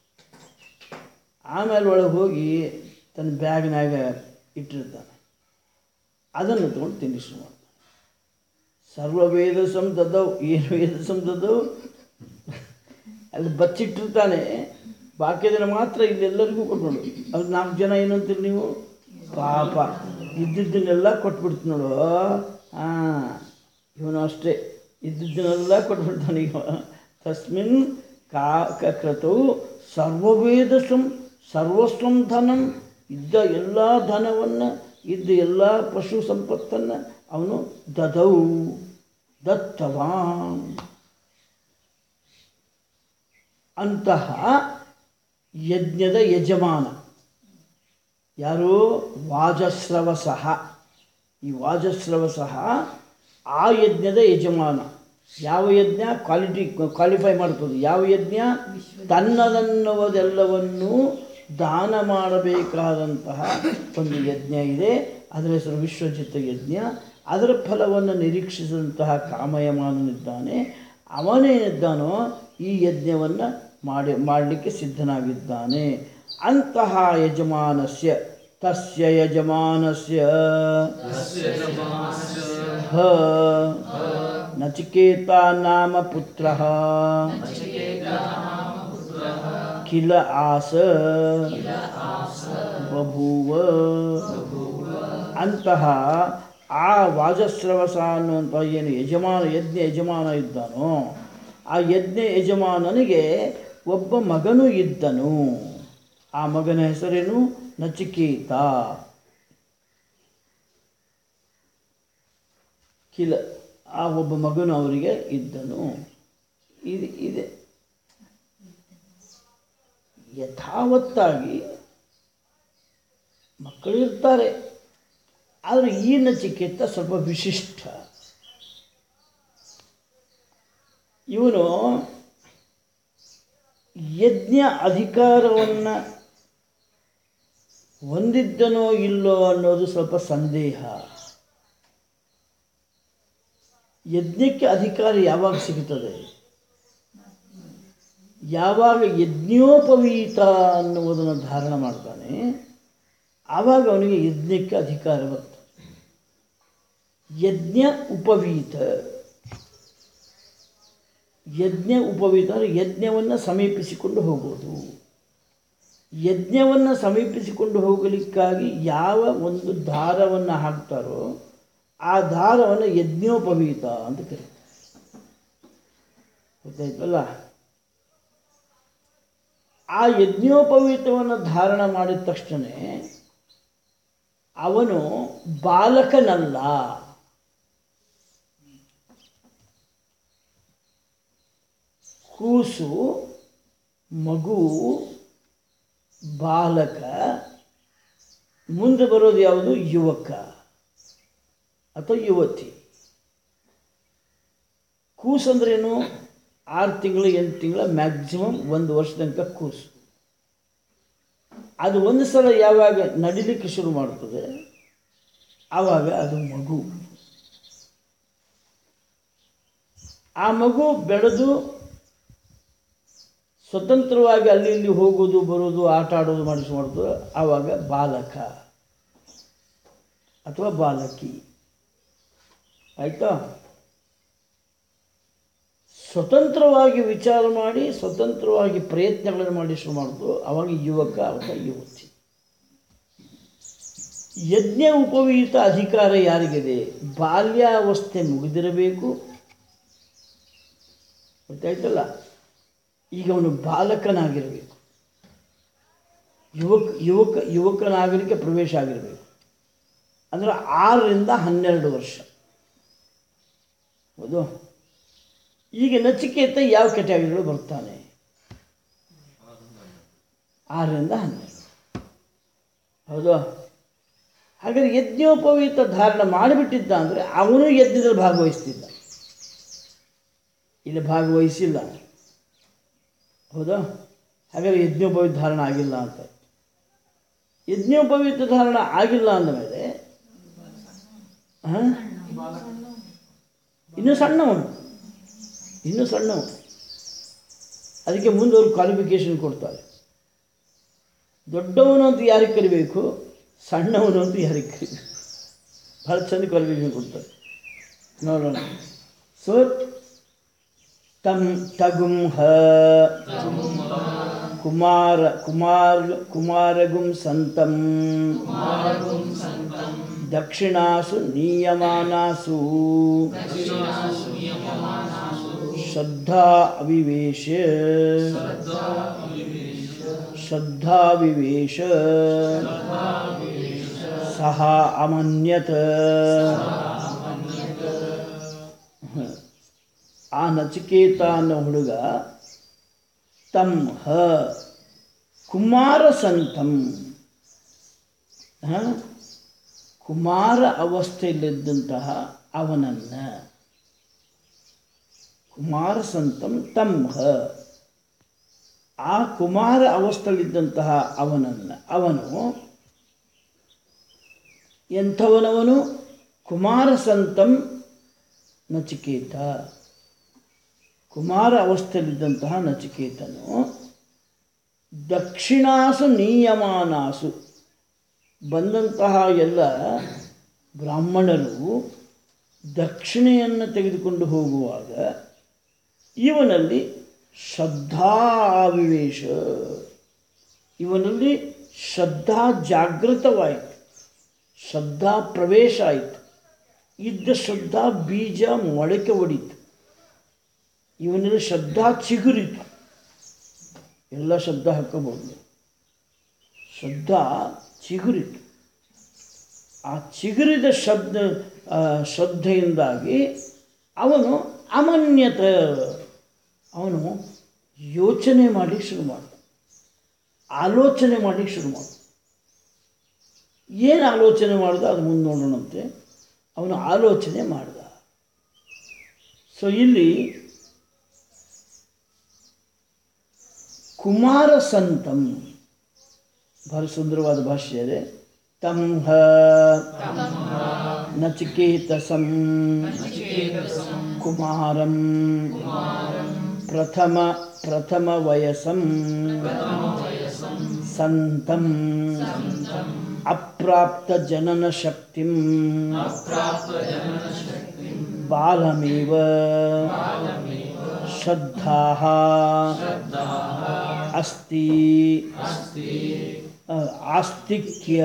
ಆಮೇಲೆ ಒಳಗೆ ಹೋಗಿ ತನ್ನ ಬ್ಯಾಗ್ನಾಗ ಇಟ್ಟಿರ್ತಾನೆ ಅದನ್ನು ತೊಗೊಂಡು ತಿನ್ನಿಸು ಮಾಡ್ತಾನೆ ಸರ್ವ ವೇದ ಸಂದದವು ಏನು ವೇದ ಸಂದದವು ಅಲ್ಲಿ ಬಚ್ಚಿಟ್ಟಿರ್ತಾನೆ ಬಾಕಿ ಅದನ್ನು ಮಾತ್ರ ಇಲ್ಲೆಲ್ಲರಿಗೂ ಕೊಟ್ಬಿಡು ಅದು ನಾಲ್ಕು ಜನ ಏನಂತೀರಿ ನೀವು ಪಾಪ ಇದ್ದಿದ್ದನ್ನೆಲ್ಲ ಕೊಟ್ಬಿಡ್ತು ನೋಡು ಹಾಂ ಇವನು ಅಷ್ಟೇ ಇದ್ದಿದ್ದನ್ನೆಲ್ಲ ಕೊಟ್ಬಿಡ್ತಾನೆ ಈಗ ತಸ್ಮಿನ್ ಕಾ ಕೃತವು ಸರ್ವವೇದ ಸಂ ಸರ್ವಸ್ವಂ ಧನಂ ಇದ್ದ ಎಲ್ಲ ಧನವನ್ನು ಇದ್ದ ಎಲ್ಲ ಪಶು ಸಂಪತ್ತನ್ನು ಅವನು ದದೌ ದತ್ತವಾನ್ ಅಂತಹ ಯಜ್ಞದ ಯಜಮಾನ ಯಾರು ವಾಜಸ್ರವಸಃ ಈ ವಾಜಸ್ರವಸಃ ಆ ಯಜ್ಞದ ಯಜಮಾನ ಯಾವ ಯಜ್ಞ ಕ್ವಾಲಿಟಿ ಕ್ವಾಲಿಫೈ ಮಾಡ್ತದೆ ಯಾವ ಯಜ್ಞ ತನ್ನದನ್ನುವುದೆಲ್ಲವನ್ನೂ ದಾನ ಮಾಡಬೇಕಾದಂತಹ ಒಂದು ಯಜ್ಞ ಇದೆ ಅದರ ಹೆಸರು ವಿಶ್ವಜಿತ ಯಜ್ಞ ಅದರ ಫಲವನ್ನು ನಿರೀಕ್ಷಿಸಿದಂತಹ ಕಾಮಯಮಾನನಿದ್ದಾನೆ ಅವನೇನಿದ್ದಾನೋ ಈ ಯಜ್ಞವನ್ನು ಮಾಡಿ ಮಾಡಲಿಕ್ಕೆ ಸಿದ್ಧನಾಗಿದ್ದಾನೆ ಅಂತಹ ಯಜಮಾನಸ್ಯ ತಸ್ಯ ಯಜಮಾನಸ್ಯ ತಸ್ಯ ಯಜಮಾನಸ್ಯ ಹ ನಚಿಕೇತ ನಾಮ ಪುತ್ರ ಕಿಲ ಆಸ ಬಭೂವ ಅಂತಹ ಆ ವಾಜಸ್ರವಸ ಅನ್ನುವಂಥ ಏನು ಯಜಮಾನ ಯಜ್ಞ ಯಜಮಾನ ಇದ್ದಾನೋ ಆ ಯಜ್ಞ ಯಜಮಾನನಿಗೆ ಒಬ್ಬ ಮಗನು ಇದ್ದನು ಆ ಮಗನ ಹೆಸರೇನು ನಚಿಕೇತ ಕಿಲ ಆ ಒಬ್ಬ ಮಗನು ಅವರಿಗೆ ಇದ್ದನು ಇದು ಇದೆ ಯಥಾವತ್ತಾಗಿ ಮಕ್ಕಳು ಇರ್ತಾರೆ ಆದರೆ ಈ ನಚಿಕೇತ ಸ್ವಲ್ಪ ವಿಶಿಷ್ಟ ಇವನು ಯಜ್ಞ ಅಧಿಕಾರವನ್ನು ಹೊಂದಿದ್ದನೋ ಇಲ್ಲೋ ಅನ್ನೋದು ಸ್ವಲ್ಪ ಸಂದೇಹ ಯಜ್ಞಕ್ಕೆ ಅಧಿಕಾರ ಯಾವಾಗ ಸಿಗುತ್ತದೆ ಯಾವಾಗ ಯಜ್ಞೋಪವೀತ ಅನ್ನುವುದನ್ನು ಧಾರಣ ಮಾಡ್ತಾನೆ ಆವಾಗ ಅವನಿಗೆ ಯಜ್ಞಕ್ಕೆ ಅಧಿಕಾರ ಬರ್ತದೆ ಯಜ್ಞ ಉಪವೀತ ಯಜ್ಞ ಉಪವೀತ ಅಂದರೆ ಯಜ್ಞವನ್ನು ಸಮೀಪಿಸಿಕೊಂಡು ಹೋಗೋದು ಯಜ್ಞವನ್ನು ಸಮೀಪಿಸಿಕೊಂಡು ಹೋಗಲಿಕ್ಕಾಗಿ ಯಾವ ಒಂದು ದಾರವನ್ನು ಹಾಕ್ತಾರೋ ಆ ದಾರವನ್ನು ಯಜ್ಞೋಪವೀತ ಅಂತ ಕರೀತಾರೆ ಗೊತ್ತಾಯ್ತಲ್ಲ ಆ ಯಜ್ಞೋಪವೀತವನ್ನು ಧಾರಣ ಮಾಡಿದ ತಕ್ಷಣ ಅವನು ಬಾಲಕನಲ್ಲ ಕೂಸು ಮಗು ಬಾಲಕ ಮುಂದೆ ಬರೋದು ಯಾವುದು ಯುವಕ ಅಥವಾ ಯುವತಿ ಕೂಸು ಅಂದ್ರೇನು ಆರು ತಿಂಗಳು ಎಂಟು ತಿಂಗಳ ಮ್ಯಾಕ್ಸಿಮಮ್ ಒಂದು ವರ್ಷ ತನಕ ಕೂಸು ಅದು ಒಂದು ಸಲ ಯಾವಾಗ ನಡಿಲಿಕ್ಕೆ ಶುರು ಮಾಡ್ತದೆ ಆವಾಗ ಅದು ಮಗು ಆ ಮಗು ಬೆಳೆದು ಸ್ವತಂತ್ರವಾಗಿ ಅಲ್ಲಿ ಇಲ್ಲಿ ಹೋಗೋದು ಬರೋದು ಆಟ ಆಡೋದು ಮಾಡಿಸಿ ಮಾಡೋದು ಆವಾಗ ಬಾಲಕ ಅಥವಾ ಬಾಲಕಿ ಆಯಿತಾ ಸ್ವತಂತ್ರವಾಗಿ ವಿಚಾರ ಮಾಡಿ ಸ್ವತಂತ್ರವಾಗಿ ಪ್ರಯತ್ನಗಳನ್ನು ಮಾಡಿ ಶುರು ಮಾಡೋದು ಆವಾಗ ಯುವಕ ಅಥವಾ ಯುವತಿ ಯಜ್ಞ ಉಪವೀತ ಅಧಿಕಾರ ಯಾರಿಗಿದೆ ಬಾಲ್ಯಾವಸ್ಥೆ ಮುಗಿದಿರಬೇಕು ಗೊತ್ತಾಯ್ತಲ್ಲ ಈಗ ಅವನು ಬಾಲಕನಾಗಿರಬೇಕು ಯುವಕ ಯುವಕ ಯುವಕನಾಗಲಿಕ್ಕೆ ಪ್ರವೇಶ ಆಗಿರಬೇಕು ಅಂದರೆ ಆರರಿಂದ ಹನ್ನೆರಡು ವರ್ಷ ಹೌದು ಈಗ ನಚಿಕೇತ ಯಾವ ಕೆಟಗರಿಗಳು ಬರ್ತಾನೆ ಆರರಿಂದ ಹನ್ನೆರಡು ಹೌದು ಹಾಗಾದ್ರೆ ಯಜ್ಞೋಪವೀತ ಧಾರಣ ಮಾಡಿಬಿಟ್ಟಿದ್ದ ಅಂದರೆ ಅವನು ಯಜ್ಞದಲ್ಲಿ ಭಾಗವಹಿಸ್ತಿದ್ದ ಇಲ್ಲಿ ಭಾಗವಹಿಸಿಲ್ಲ ಹೌದಾ ಹಾಗಾದ್ರೆ ಯಜ್ಞೋಪವೀತ ಧಾರಣ ಆಗಿಲ್ಲ ಅಂತ ಯಜ್ಞೋಪವೀತ ಧಾರಣ ಆಗಿಲ್ಲ ಅಂದಮೇಲೆ ಹಾಂ ಇನ್ನೂ ಸಣ್ಣವನು ಇನ್ನೂ ಸಣ್ಣವನು ಅದಕ್ಕೆ ಮುಂದೆ ಅವರು ಕ್ವಾಲಿಫಿಕೇಶನ್ ಕೊಡ್ತಾರೆ ದೊಡ್ಡವನು ಅಂತ ಯಾರಿಗೆ ಕರಿಬೇಕು ಸಣ್ಣವನು ಅಂತ ಯಾರಿಗೆ ಕರಿಬೇಕು ಭಾಳ ಚಂದ ಕ್ವಾಲಿಫಿಕೇಶನ್ ಕೊಡ್ತಾರೆ ನೋಡೋಣ ಸೊ ತಮ್ ತಗುಂ ಹ ಕುಮಾರ ಕುಮಾರ್ ಕುಮಾರಗುಂ ಸಂತಂ ದಕ್ಷಿಣಾಸು ನೀಯಮಾನಾಸು ಶ್ರದ್ಧಾ ಅವಿವೇಶ ಶ್ರದ್ಧಾ ವಿವೇಶ ಸಹ ಅಮನ್ಯತ ಆ ನಚಿಕೇತ ಅನ್ನೋ ಹುಡುಗ ತಮ್ ಹ ಕುಮಾರ ಸಂತಂ ಹ? ಕುಮಾರ ಅವಸ್ಥೆಯಲ್ಲಿದ್ದಂತಹ ಅವನನ್ನು ಕುಮಾರ ಸಂತಂ ತಮ್ ಹ ಆ ಕುಮಾರ ಅವಸ್ಥೆಯಲ್ಲಿದ್ದಂತಹ ಅವನನ್ನು ಅವನು ಎಂಥವನವನು ಕುಮಾರ ಸಂತಂ ನಚಿಕೇತ ಕುಮಾರ ಅವಸ್ಥೆಯಲ್ಲಿದ್ದಂತಹ ನಚಿಕೇತನು ದಕ್ಷಿಣಾಸು ನಿಯಮಾನಾಸು ಬಂದಂತಹ ಎಲ್ಲ ಬ್ರಾಹ್ಮಣರು ದಕ್ಷಿಣೆಯನ್ನು ತೆಗೆದುಕೊಂಡು ಹೋಗುವಾಗ ಇವನಲ್ಲಿ ಶ್ರದ್ಧಾವಿವೇಶ ಇವನಲ್ಲಿ ಶ್ರದ್ಧಾ ಜಾಗೃತವಾಯಿತು ಶ್ರದ್ಧಾ ಪ್ರವೇಶ ಆಯಿತು ಇದ್ದ ಶ್ರದ್ಧಾ ಬೀಜ ಮೊಳಕೆ ಒಡೀತು ಇವನಲ್ಲಿ ಶ್ರದ್ಧಾ ಚಿಗುರಿತು ಎಲ್ಲ ಶಬ್ದ ಹಾಕೋಬಹುದು ಶ್ರದ್ಧಾ ಚಿಗುರಿತು ಆ ಚಿಗುರಿದ ಶಬ್ದ ಆ, ಶ್ರದ್ಧೆಯಿಂದಾಗಿ ಅವನು ಅಮನ್ಯತ ಅವನು ಯೋಚನೆ ಮಾಡಿ ಶುರು ಮಾಡ ಆಲೋಚನೆ ಮಾಡಿ ಶುರು ಮಾಡ ಏನು ಆಲೋಚನೆ ಮಾಡ್ದ ಅದು ಮುಂದೆ ನೋಡೋಣಂತೆ ಅವನು ಆಲೋಚನೆ ಮಾಡ್ದ ಸೊ ಇಲ್ಲಿ ಕುಮಾರ ಸಂತಂ ಬಹಳ ಸುಂದರವಾದ ಭಾಷೆ ಇದೆ ತಂಹ ನಚಿಕೇತಸಂ ಕುಮಾರಂ ಪ್ರಥಮ ಪ್ರಥಮ ವಯಸ್ಸಂ ಸಂತಂ ಅಪ್ರಾಪ್ತ ಜನನ ಶಕ್ತಿಂ ಬಾಲಮೇವ ಶ್ರದ್ಧಾಃ ಅಸ್ತಿ ಅ, ಆಸ್ತಿಕ್ಯ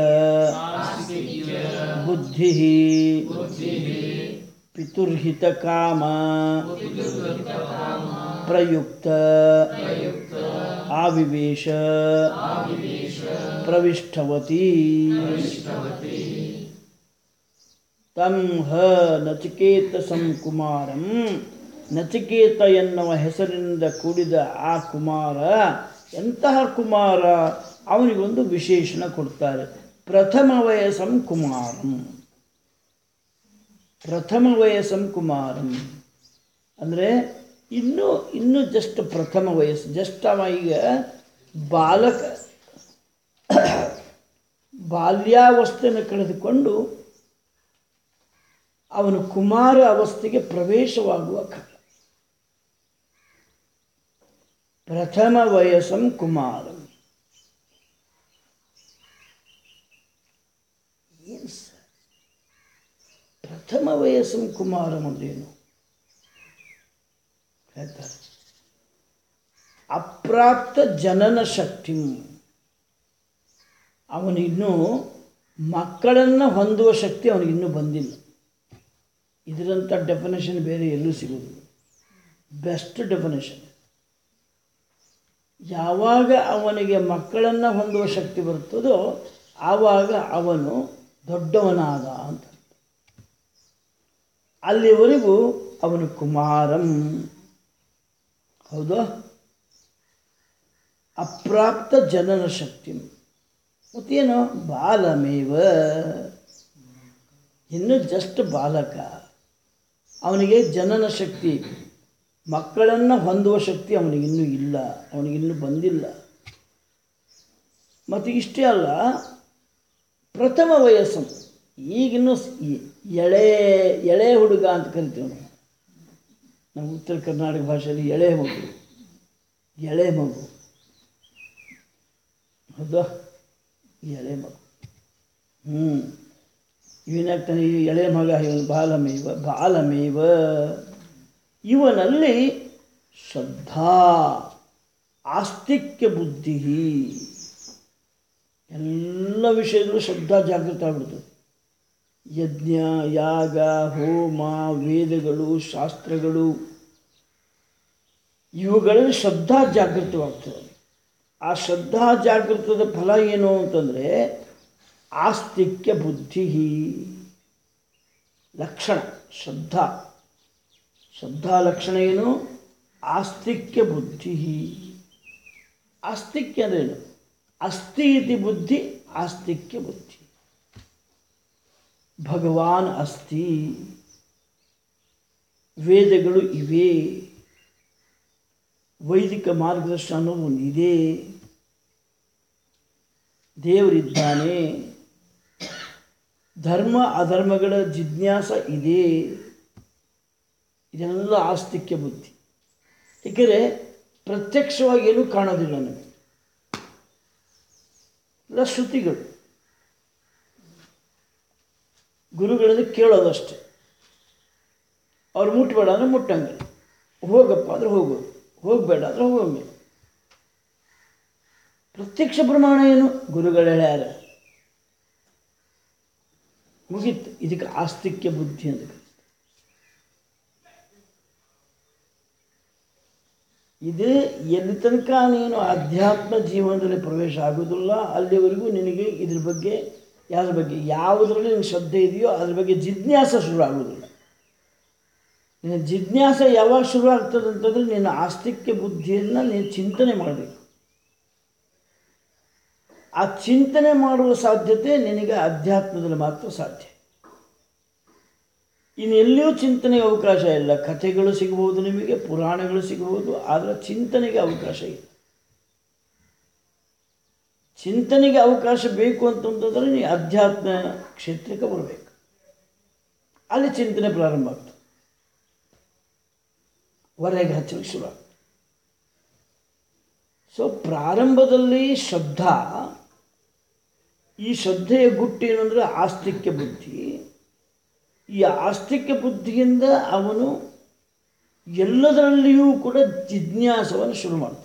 ಬುದ್ಧಿ ಪಿತುರ್ಹಿತ ಕಾಮ ಪ್ರಯುಕ್ತ ಆವಿವೇಶ ಪ್ರವಿಷ್ಟವತಿ ತಂ ಹ ನಚಿಕೇತ ಸಂಕುಮಾರಂ ನಚಿಕೇತ ಎನ್ನುವ ಹೆಸರಿನಿಂದ ಕೂಡಿದ ಆ ಕುಮಾರ ಎಂತಹ ಕುಮಾರ ಅವನಿಗೊಂದು ವಿಶೇಷಣ ಕೊಡ್ತಾರೆ ಪ್ರಥಮ ವಯಸ್ಸಂ ಕುಮಾರಂ ಪ್ರಥಮ ವಯಸ್ಸಂ ಕುಮಾರಂ ಅಂದರೆ ಇನ್ನೂ ಇನ್ನೂ ಜಸ್ಟ್ ಪ್ರಥಮ ವಯಸ್ಸು ಜಸ್ಟ್ ಅವ ಈಗ ಬಾಲಕ ಬಾಲ್ಯಾವಸ್ಥೆಯನ್ನು ಕಳೆದುಕೊಂಡು ಅವನು ಕುಮಾರ ಅವಸ್ಥೆಗೆ ಪ್ರವೇಶವಾಗುವ ಕಾಲ ಪ್ರಥಮ ವಯಸ್ಸಂ ಕುಮಾರಂ ಏನು ಸರ್ ಪ್ರಥಮ ವಯಸ್ಸಂ ಕುಮಾರಂ ಅಂದ್ರೇನು ಹೇಳ್ತಾರೆ ಅಪ್ರಾಪ್ತ ಜನನ ಶಕ್ತಿ ಅವನಿನ್ನೂ ಮಕ್ಕಳನ್ನು ಹೊಂದುವ ಶಕ್ತಿ ಅವನಿಗಿನ್ನೂ ಬಂದಿಲ್ಲ ಇದರಂಥ ಡೆಫಿನೇಷನ್ ಬೇರೆ ಎಲ್ಲೂ ಸಿಗೋದಿಲ್ಲ ಬೆಸ್ಟ್ ಡೆಫಿನೇಷನ್ ಯಾವಾಗ ಅವನಿಗೆ ಮಕ್ಕಳನ್ನು ಹೊಂದುವ ಶಕ್ತಿ ಬರುತ್ತದೋ ಆವಾಗ ಅವನು ದೊಡ್ಡವನಾದ ಅಂತ ಅಲ್ಲಿವರೆಗೂ ಅವನು ಕುಮಾರಂ ಹೌದಾ ಅಪ್ರಾಪ್ತ ಜನನ ಶಕ್ತಿ ಮತ್ತೇನು ಬಾಲಮೇವ ಇನ್ನು ಜಸ್ಟ್ ಬಾಲಕ ಅವನಿಗೆ ಜನನ ಶಕ್ತಿ ಮಕ್ಕಳನ್ನು ಹೊಂದುವ ಶಕ್ತಿ ಅವನಿಗಿನ್ನೂ ಇಲ್ಲ ಅವನಿಗಿನ್ನೂ ಬಂದಿಲ್ಲ ಮತ್ತು ಇಷ್ಟೇ ಅಲ್ಲ ಪ್ರಥಮ ವಯಸ್ಸು ಈಗಿನ್ನೂ ಸ್- ಈ- ಎಳೆ ಎಳೆ ಹುಡುಗ ಅಂತ ಕರಿತೀವಿ ನಾವು ನಮ್ಮ ಉತ್ತರ ಕರ್ನಾಟಕ ಭಾಷೆಯಲ್ಲಿ ಎಳೆ ಮಗು ಎಳೆ ಮಗು ಹೌದಾ ಎಳೆ ಮಗು ಹ್ಞೂ ಇವನಾಗ್ತಾನೆ ಈ ಎಳೆ ಮಗ ಇವನು ಬಾಲಮೇವ ಬಾಲಮೇವ ಇವನಲ್ಲಿ ಶ್ರದ್ಧಾ ಆಸ್ತಿಕ್ಯ ಬುದ್ಧಿ ಎಲ್ಲ ವಿಷಯದಲ್ಲೂ ಶ್ರದ್ಧಾ ಜಾಗೃತ ಆಗ್ಬಿಡ್ತದೆ ಯಜ್ಞ ಯಾಗ ಹೋಮ ವೇದಗಳು ಶಾಸ್ತ್ರಗಳು ಇವುಗಳಲ್ಲಿ ಶ್ರದ್ಧಾ ಜಾಗೃತವಾಗ್ತದೆ ಆ ಶ್ರದ್ಧಾ ಜಾಗೃತದ ಫಲ ಏನು ಅಂತಂದರೆ ಆಸ್ತಿಕ್ಯ ಬುದ್ಧಿ ಲಕ್ಷಣ ಶ್ರದ್ಧಾ ಶ್ರದ್ಧಾ ಲಕ್ಷಣ ಏನು ಆಸ್ತಿಕ್ಯ ಬುದ್ಧಿ ಆಸ್ತಿಕ್ಯ ಅಂದ್ರೇನು ಅಸ್ತಿ ಇತಿ ಬುದ್ಧಿ ಆಸ್ತಿಕ್ಯ ಬುದ್ಧಿ ಭಗವಾನ್ ಅಸ್ತಿ ವೇದಗಳು ಇವೆ ವೈದಿಕ ಮಾರ್ಗದರ್ಶನ ಅನ್ನೋದು ಒಂದಿದೆ ದೇವರಿದ್ದಾನೆ ಧರ್ಮ ಅಧರ್ಮಗಳ ಜಿಜ್ಞಾಸ ಇದೆ ಇದೆಲ್ಲ ಆಸ್ತಿಕ್ಯ ಬುದ್ಧಿ ಏಕೆಂದರೆ ಪ್ರತ್ಯಕ್ಷವಾಗಿ ಏನೂ ಕಾಣೋದಿಲ್ಲ ನಮಗೆ ಎಲ್ಲ ಶ್ರುತಿಗಳು ಗುರುಗಳಲ್ಲಿ ಕೇಳೋದಷ್ಟೆ ಅವ್ರು ಮುಟ್ಬೇಡ ಅಂದರೆ ಮುಟ್ಟಂಗಿಲ್ಲ ಹೋಗಪ್ಪ ಅಂದರೆ ಹೋಗೋದು ಹೋಗಬೇಡ ಅಂದರೆ ಹೋಗಂಗಿಲ್ಲ ಪ್ರತ್ಯಕ್ಷ ಪ್ರಮಾಣ ಏನು ಗುರುಗಳ ಹೇಳ್ಯಾರ ಮುಗೀತು ಇದಕ್ಕೆ ಆಸ್ತಿಕ್ಯ ಬುದ್ಧಿ ಅಂತ ಕರೀತಾರೆ. ಇದು ಎಲ್ಲಿ ತನಕ ನೀನು ಅಧ್ಯಾತ್ಮ ಜೀವನದಲ್ಲಿ ಪ್ರವೇಶ ಆಗೋದಿಲ್ಲ ಅಲ್ಲಿವರೆಗೂ ನಿನಗೆ ಇದ್ರ ಬಗ್ಗೆ ಯಾವ್ದ್ರ ಬಗ್ಗೆ ಯಾವುದರಲ್ಲಿ ನಿನಗೆ ಶ್ರದ್ಧೆ ಇದೆಯೋ ಅದ್ರ ಬಗ್ಗೆ ಜಿಜ್ಞಾಸ ಶುರು ಆಗೋದಿಲ್ಲ ನಿನ್ನ ಜಿಜ್ಞಾಸ ಯಾವಾಗ ಶುರು ಆಗ್ತದೆ ಅಂತಂದರೆ ನಿನ್ನ ಆಸ್ತಿಕ್ಯ ಬುದ್ಧಿಯನ್ನು ನೀನು ಚಿಂತನೆ ಮಾಡಬೇಕು ಆ ಚಿಂತನೆ ಮಾಡುವ ಸಾಧ್ಯತೆ ನಿನಗೆ ಅಧ್ಯಾತ್ಮದಲ್ಲಿ ಮಾತ್ರ ಸಾಧ್ಯ ಇನ್ನೆಲ್ಲಿಯೂ ಚಿಂತನೆಗೆ ಅವಕಾಶ ಇಲ್ಲ ಕಥೆಗಳು ಸಿಗಬಹುದು ನಿಮಗೆ ಪುರಾಣಗಳು ಸಿಗಬಹುದು ಆದರೆ ಚಿಂತನೆಗೆ ಅವಕಾಶ ಇಲ್ಲ ಚಿಂತನೆಗೆ ಅವಕಾಶ ಬೇಕು ಅಂತಂತಂದ್ರೆ ನೀವು ಅಧ್ಯಾತ್ಮ ಕ್ಷೇತ್ರಕ್ಕೆ ಬರಬೇಕು ಅಲ್ಲಿ ಚಿಂತನೆ ಪ್ರಾರಂಭ ಆಗ್ತದೆ ಹೊರಗೆ ಹಚ್ಚಲಿಕ್ಕೆ ಶುರು ಆಗ್ತದೆ ಸೊ ಪ್ರಾರಂಭದಲ್ಲಿ ಶ್ರದ್ಧಾ ಈ ಶ್ರದ್ಧೆಯ ಗುಟ್ಟೇನು ಅಂದರೆ ಆಸ್ತಿಕ್ಯ ಬುದ್ಧಿ ಈ ಆಸ್ತಿಕ್ಯ ಬುದ್ಧಿಯಿಂದ ಅವನು ಎಲ್ಲದರಲ್ಲಿಯೂ ಕೂಡ ಜಿಜ್ಞಾಸವನ್ನು ಶುರು ಮಾಡ್ತಾನೆ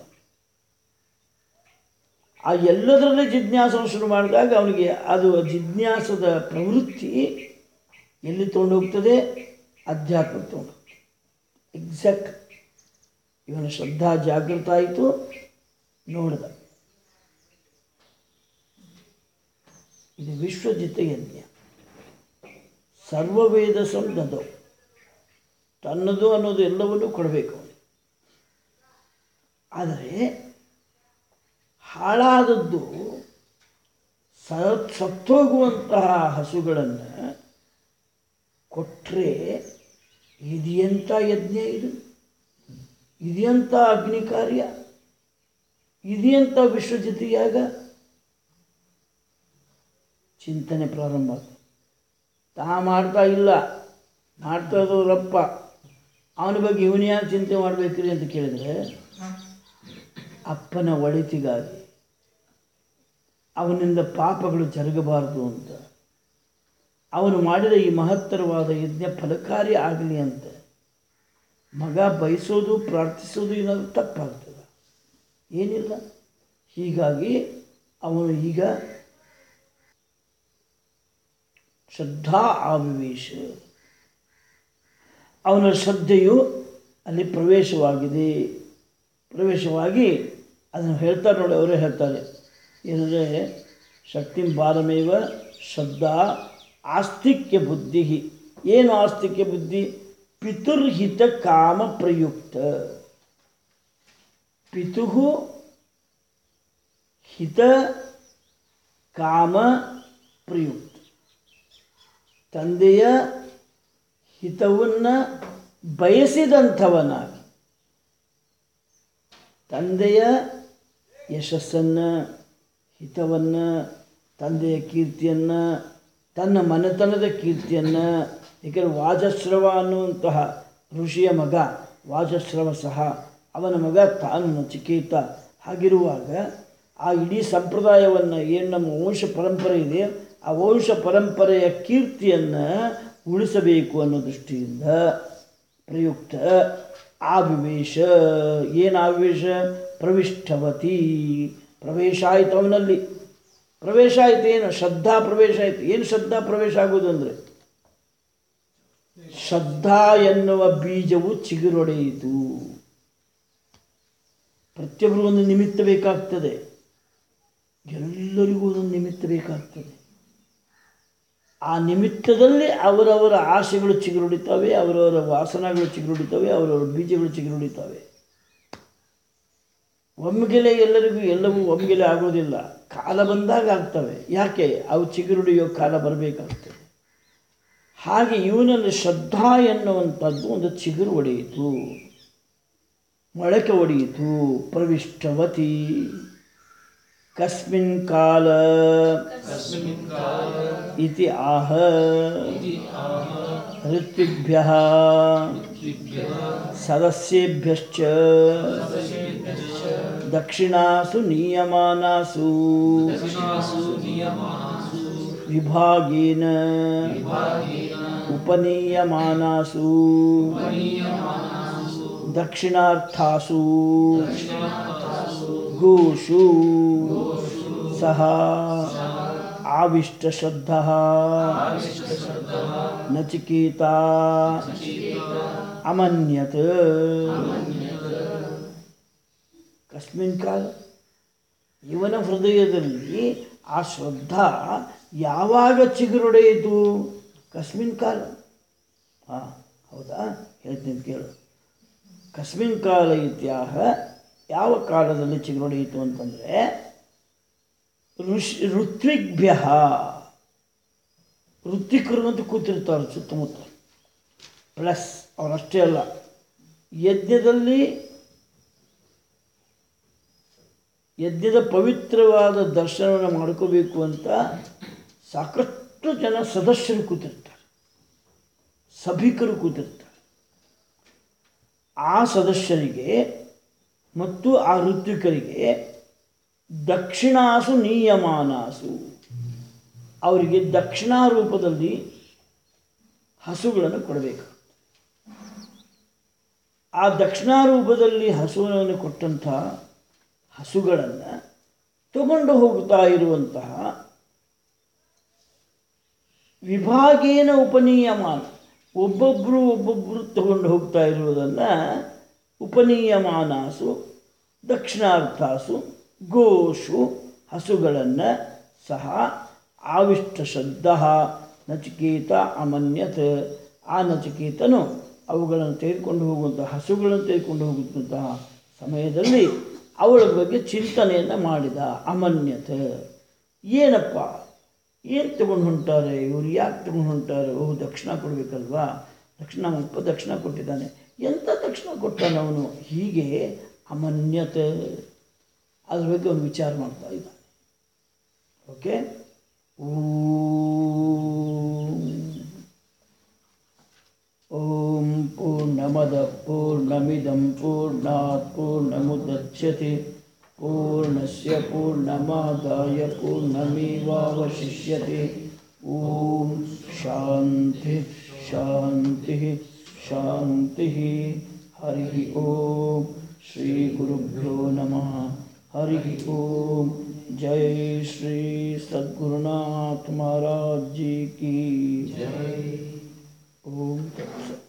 ಆ ಎಲ್ಲದರಲ್ಲಿ ಜಿಜ್ಞಾಸವನ್ನು ಶುರು ಮಾಡಿದಾಗ ಅವನಿಗೆ ಅದು ಜಿಜ್ಞಾಸದ ಪ್ರವೃತ್ತಿ ಎಲ್ಲಿ ತೊಗೊಂಡು ಹೋಗ್ತದೆ ಅಧ್ಯಾತ್ಮಕ್ಕೆ ತೊಗೊಂಡು ಹೋಗ್ತದೆ ಎಕ್ಸಾಕ್ಟ್ ಇವನ ಶ್ರದ್ಧಾ ಜಾಗೃತ ಆಯಿತು ನೋಡಿದ ಇದು ವಿಶ್ವಜಿತ ಯಜ್ಞ ಸರ್ವವೇದ ಸಂದದವು ತನ್ನದು ಅನ್ನೋದು ಎಲ್ಲವನ್ನೂ ಕೊಡಬೇಕು ಅವನಿಗೆ ಆದರೆ ಹಾಳಾದದ್ದು ಸ ಸತ್ತೋಗುವಂತಹ ಹಸುಗಳನ್ನು ಕೊಟ್ಟರೆ ಇದೆಂಥ ಯಜ್ಞ ಇದು ಇದೆಂಥ ಅಗ್ನಿ ಕಾರ್ಯ ಇದೆಂಥ ವಿಶ್ವಜಿತಿಯಾಗ ಚಿಂತನೆ ಪ್ರಾರಂಭ ಆಗ್ತದೆ ತಾ ಮಾಡ್ತಾ ಇಲ್ಲ ಮಾಡ್ತಾ ಇರೋರಪ್ಪ ಅವನ ಬಗ್ಗೆ ಇವನು ಯಾಕೆ ಚಿಂತೆ ಮಾಡಬೇಕ್ರಿ ಅಂತ ಕೇಳಿದರೆ ಅಪ್ಪನ ಒಳಿತಿಗಾಗಿ ಅವನಿಂದ ಪಾಪಗಳು ಜರುಗಬಾರದು ಅಂತ ಅವನು ಮಾಡಿದ ಈ ಮಹತ್ತರವಾದ ಯಜ್ಞ ಫಲಕಾರಿ ಆಗಲಿ ಅಂತ ಮಗ ಬಯಸೋದು ಪ್ರಾರ್ಥಿಸೋದು ಏನಾದರೂ ತಪ್ಪಾಗ್ತದೆ ಏನಿಲ್ಲ ಹೀಗಾಗಿ ಅವನು ಈಗ ಶ್ರದ್ಧಾ ಆವಿವೇಶ ಅವನ ಶ್ರದ್ಧೆಯು ಅಲ್ಲಿ ಪ್ರವೇಶವಾಗಿದೆ ಪ್ರವೇಶವಾಗಿ ಅದನ್ನು ಹೇಳ್ತಾರೆ ನೋಡಿ ಅವರೇ ಹೇಳ್ತಾರೆ ಏನಂದರೆ ಶಕ್ತಿ ಬಾಲಮೇವ ಶ್ರದ್ಧಾ ಆಸ್ತಿಕ್ಯ ಬುದ್ಧಿ ಏನು ಆಸ್ತಿಕ್ಯ ಬುದ್ಧಿ ಪಿತುರ್ಹಿತ ಕಾಮ ಪ್ರಯುಕ್ತ ಪಿತು ಹಿತ ಕಾಮ ಪ್ರಯುಕ್ತ ತಂದೆಯ ಹಿತವನ್ನು ಬಯಸಿದಂಥವನಾಗಿ ತಂದೆಯ ಯಶಸ್ಸನ್ನು ಹಿತವನ್ನು ತಂದೆಯ ಕೀರ್ತಿಯನ್ನು ತನ್ನ ಮನೆತನದ ಕೀರ್ತಿಯನ್ನು ಏಕೆಂದರೆ ವಾಜಶ್ರವ ಅನ್ನುವಂತಹ ಋಷಿಯ ಮಗ ವಾಜಶ್ರವ ಸಹ ಅವನ ಮಗ ತಾನು ನಚಿಕೇತ ಹಾಗಿರುವಾಗ ಆ ಇಡೀ ಸಂಪ್ರದಾಯವನ್ನು ಏನು ನಮ್ಮ ವಂಶ ಪರಂಪರೆ ಇದೆ ಆ ವಂಶ ಪರಂಪರೆಯ ಕೀರ್ತಿಯನ್ನು ಉಳಿಸಬೇಕು ಅನ್ನೋ ದೃಷ್ಟಿಯಿಂದ ಪ್ರಯುಕ್ತ ಆವಿವೇಶ ಏನು ಆವಿವೇಶ ಪ್ರವಿಷ್ಠವತಿ ಪ್ರವೇಶ ಆಯಿತು ಅವನಲ್ಲಿ ಪ್ರವೇಶ ಆಯಿತು ಏನು ಶ್ರದ್ಧಾ ಪ್ರವೇಶ ಆಯಿತು ಏನು ಶ್ರದ್ಧಾ ಪ್ರವೇಶ ಆಗೋದು ಅಂದರೆ ಶ್ರದ್ಧಾ ಎನ್ನುವ ಬೀಜವು ಚಿಗುರೊಡೆಯಿತು ಪ್ರತಿಯೊಬ್ಬರು ಒಂದು ನಿಮಿತ್ತ ಬೇಕಾಗ್ತದೆ ಎಲ್ಲರಿಗೂ ಒಂದೊಂದು ನಿಮಿತ್ತ ಬೇಕಾಗ್ತದೆ ಆ ನಿಮಿತ್ತದಲ್ಲಿ ಅವರವರ ಆಶೆಗಳು ಚಿಗುರುಡಿತವೆ ಅವರವರ ವಾಸನಗಳು ಚಿಗುರುಡಿತವೆ ಅವರವರ ಬೀಜಗಳು ಚಿಗುರುಡಿತವೆ ಒಮ್ಮೆಗೆಲೆ ಎಲ್ಲರಿಗೂ ಎಲ್ಲವೂ ಒಮ್ಮೆಗೆಲೆ ಆಗೋದಿಲ್ಲ ಕಾಲ ಬಂದಾಗ ಆಗ್ತವೆ ಯಾಕೆ ಅವು ಚಿಗುರುಡಿಯೋ ಕಾಲ ಬರಬೇಕಾಗ್ತದೆ ಹಾಗೆ ಇವನಲ್ಲಿ ಶ್ರದ್ಧಾ ಎನ್ನುವಂಥದ್ದು ಒಂದು ಚಿಗುರು ಒಡೆಯಿತು ಮೊಳಕೆ ಒಡೆಯಿತು ಪ್ರವಿಷ್ಟವತಿ ಕಸ್ಮಿನ್ ಕಾಲ ಇತಿ ಆಹ ಋತ್ವಿಭ್ಯ ಸದಸ್ಯೇಭ್ಯಶ್ಚ ದಕ್ಷಿಣಾಸು ನೀಯಮಾನಾಸು ವಿಭಾಗೇನ ಉಪನೀಯಮಾನಾಸು ದಕ್ಷಿಣಾರ್ಥಾಸು ಗೋಷು ಸಹ ಆವಿಷ್ಟಶ್ರದ್ಧ ನಚಿಕೇತ ಅಮನ್ಯತ್ ಕಸ್ಮಿನ್ ಕಾಲ ಇವನ ಹೃದಯದಲ್ಲಿ ಆ ಶ್ರದ್ಧಾ ಯಾವಾಗ ಚಿಗುರೊಡೆಯಿತು ಕಸ್ಮಿನ್ ಕಾಲ ಹಾಂ ಹೌದಾ ಹೇಳ್ತೀನಿ ಕೇಳು ಕಸ್ಮಿನ್ ಕಾಲ ಇತ್ಯಾಹ ಯಾವ ಕಾಲದಲ್ಲಿ ಚಿಗುರೊಡೆಯಿತು ಅಂತಂದರೆ ಋಷಿ ಋತ್ವಿಗ್ಭ್ಯ ಋತ್ವಿಕರು ಅಂತ ಕೂತಿರ್ತಾರೆ ಸುತ್ತಮುತ್ತ ಪ್ಲಸ್ ಅವರಷ್ಟೇ ಅಲ್ಲ ಯಜ್ಞದಲ್ಲಿ ಯಜ್ಞದ ಪವಿತ್ರವಾದ ದರ್ಶನವನ್ನು ಮಾಡ್ಕೋಬೇಕು ಅಂತ ಸಾಕಷ್ಟು ಜನ ಸದಸ್ಯರು ಕೂತಿರ್ತಾರೆ ಸಭಿಕರು ಕೂತಿರ್ತಾರೆ ಆ ಸದಸ್ಯರಿಗೆ ಮತ್ತು ಆ ಋತ್ವಿಕರಿಗೆ ದಕ್ಷಿಣಾಸು ನಿಯಮಾನಾಸು ಅವರಿಗೆ ದಕ್ಷಿಣಾ ರೂಪದಲ್ಲಿ ಹಸುಗಳನ್ನು ಕೊಡಬೇಕು ಆ ದಕ್ಷಿಣಾ ರೂಪದಲ್ಲಿ ಹಸುವನ್ನು ಕೊಟ್ಟಂಥ ಹಸುಗಳನ್ನು ತಗೊಂಡು ಹೋಗ್ತಾ ಇರುವಂತಹ ವಿಭಾಗೇನ ಉಪನೀಯಮಾನ ಒಬ್ಬೊಬ್ಬರು ಒಬ್ಬೊಬ್ಬರು ತಗೊಂಡು ಹೋಗ್ತಾ ಇರುವುದನ್ನು ಉಪನೀಯಮಾನಾಸು ದಕ್ಷಿಣಾರ್ಥಾಸು ಗೋಷು ಹಸುಗಳನ್ನು ಸಹ ಆವಿಷ್ಟ ಶ್ರದ್ಧ ನಚಿಕೇತ ಅಮನ್ಯತ್ ಆ ನಚಿಕೇತನು ಅವುಗಳನ್ನು ತೆಗೆದುಕೊಂಡು ಹೋಗುವಂತಹ ಹಸುಗಳನ್ನು ತೆಗೆದುಕೊಂಡು ಹೋಗುವಂತಹ ಸಮಯದಲ್ಲಿ ಅವಳ ಬಗ್ಗೆ ಚಿಂತನೆಯನ್ನು ಮಾಡಿದ ಅಮನ್ಯತ ಏನಪ್ಪ ಏನು ತಗೊಂಡು ಹೊಂಟಾರೆ ಇವ್ರು ಯಾಕೆ ತಗೊಂಡು ಹೊಂಟಾರೆ ಓ ದಕ್ಷಿಣ ಕೊಡಬೇಕಲ್ವಾ ದಕ್ಷಿಣ ಅಪ್ಪ ದಕ್ಷಿಣ ಕೊಟ್ಟಿದ್ದಾನೆ ಎಂಥ ದಕ್ಷಿಣ ಕೊಟ್ಟಾನೆ ಅವನು ಹೀಗೆ ಅಮನ್ಯತೆ ಅದ್ರ ಬಗ್ಗೆ ಒಂದು ವಿಚಾರ ಮಾಡ್ತಾ ಇದ್ದಾನೆ ಓಕೆ ಓಂ ಪೂರ್ಣಮದ ಪೂರ್ಣಮಿದಂ ಪೂರ್ಣಾತ್ ಪೂರ್ಣಮುದಚ್ಯತೆ ಪೂರ್ಣಸ್ಯ ಪೂರ್ಣಮಾದಾಯ ಪೂರ್ಣಮೇವಾವಶಿಷ್ಯತೆ ಓಂ ಶಾಂತಿ ಶಾಂತಿ ಶಾಂತಿ ಹರಿ ಓಂ ಶ್ರೀ ಗುರುಭ್ಯೋ ನಮಃ हरि ओम जय श्री सद्गुरुनाथ महाराज जी की ओम तत्सत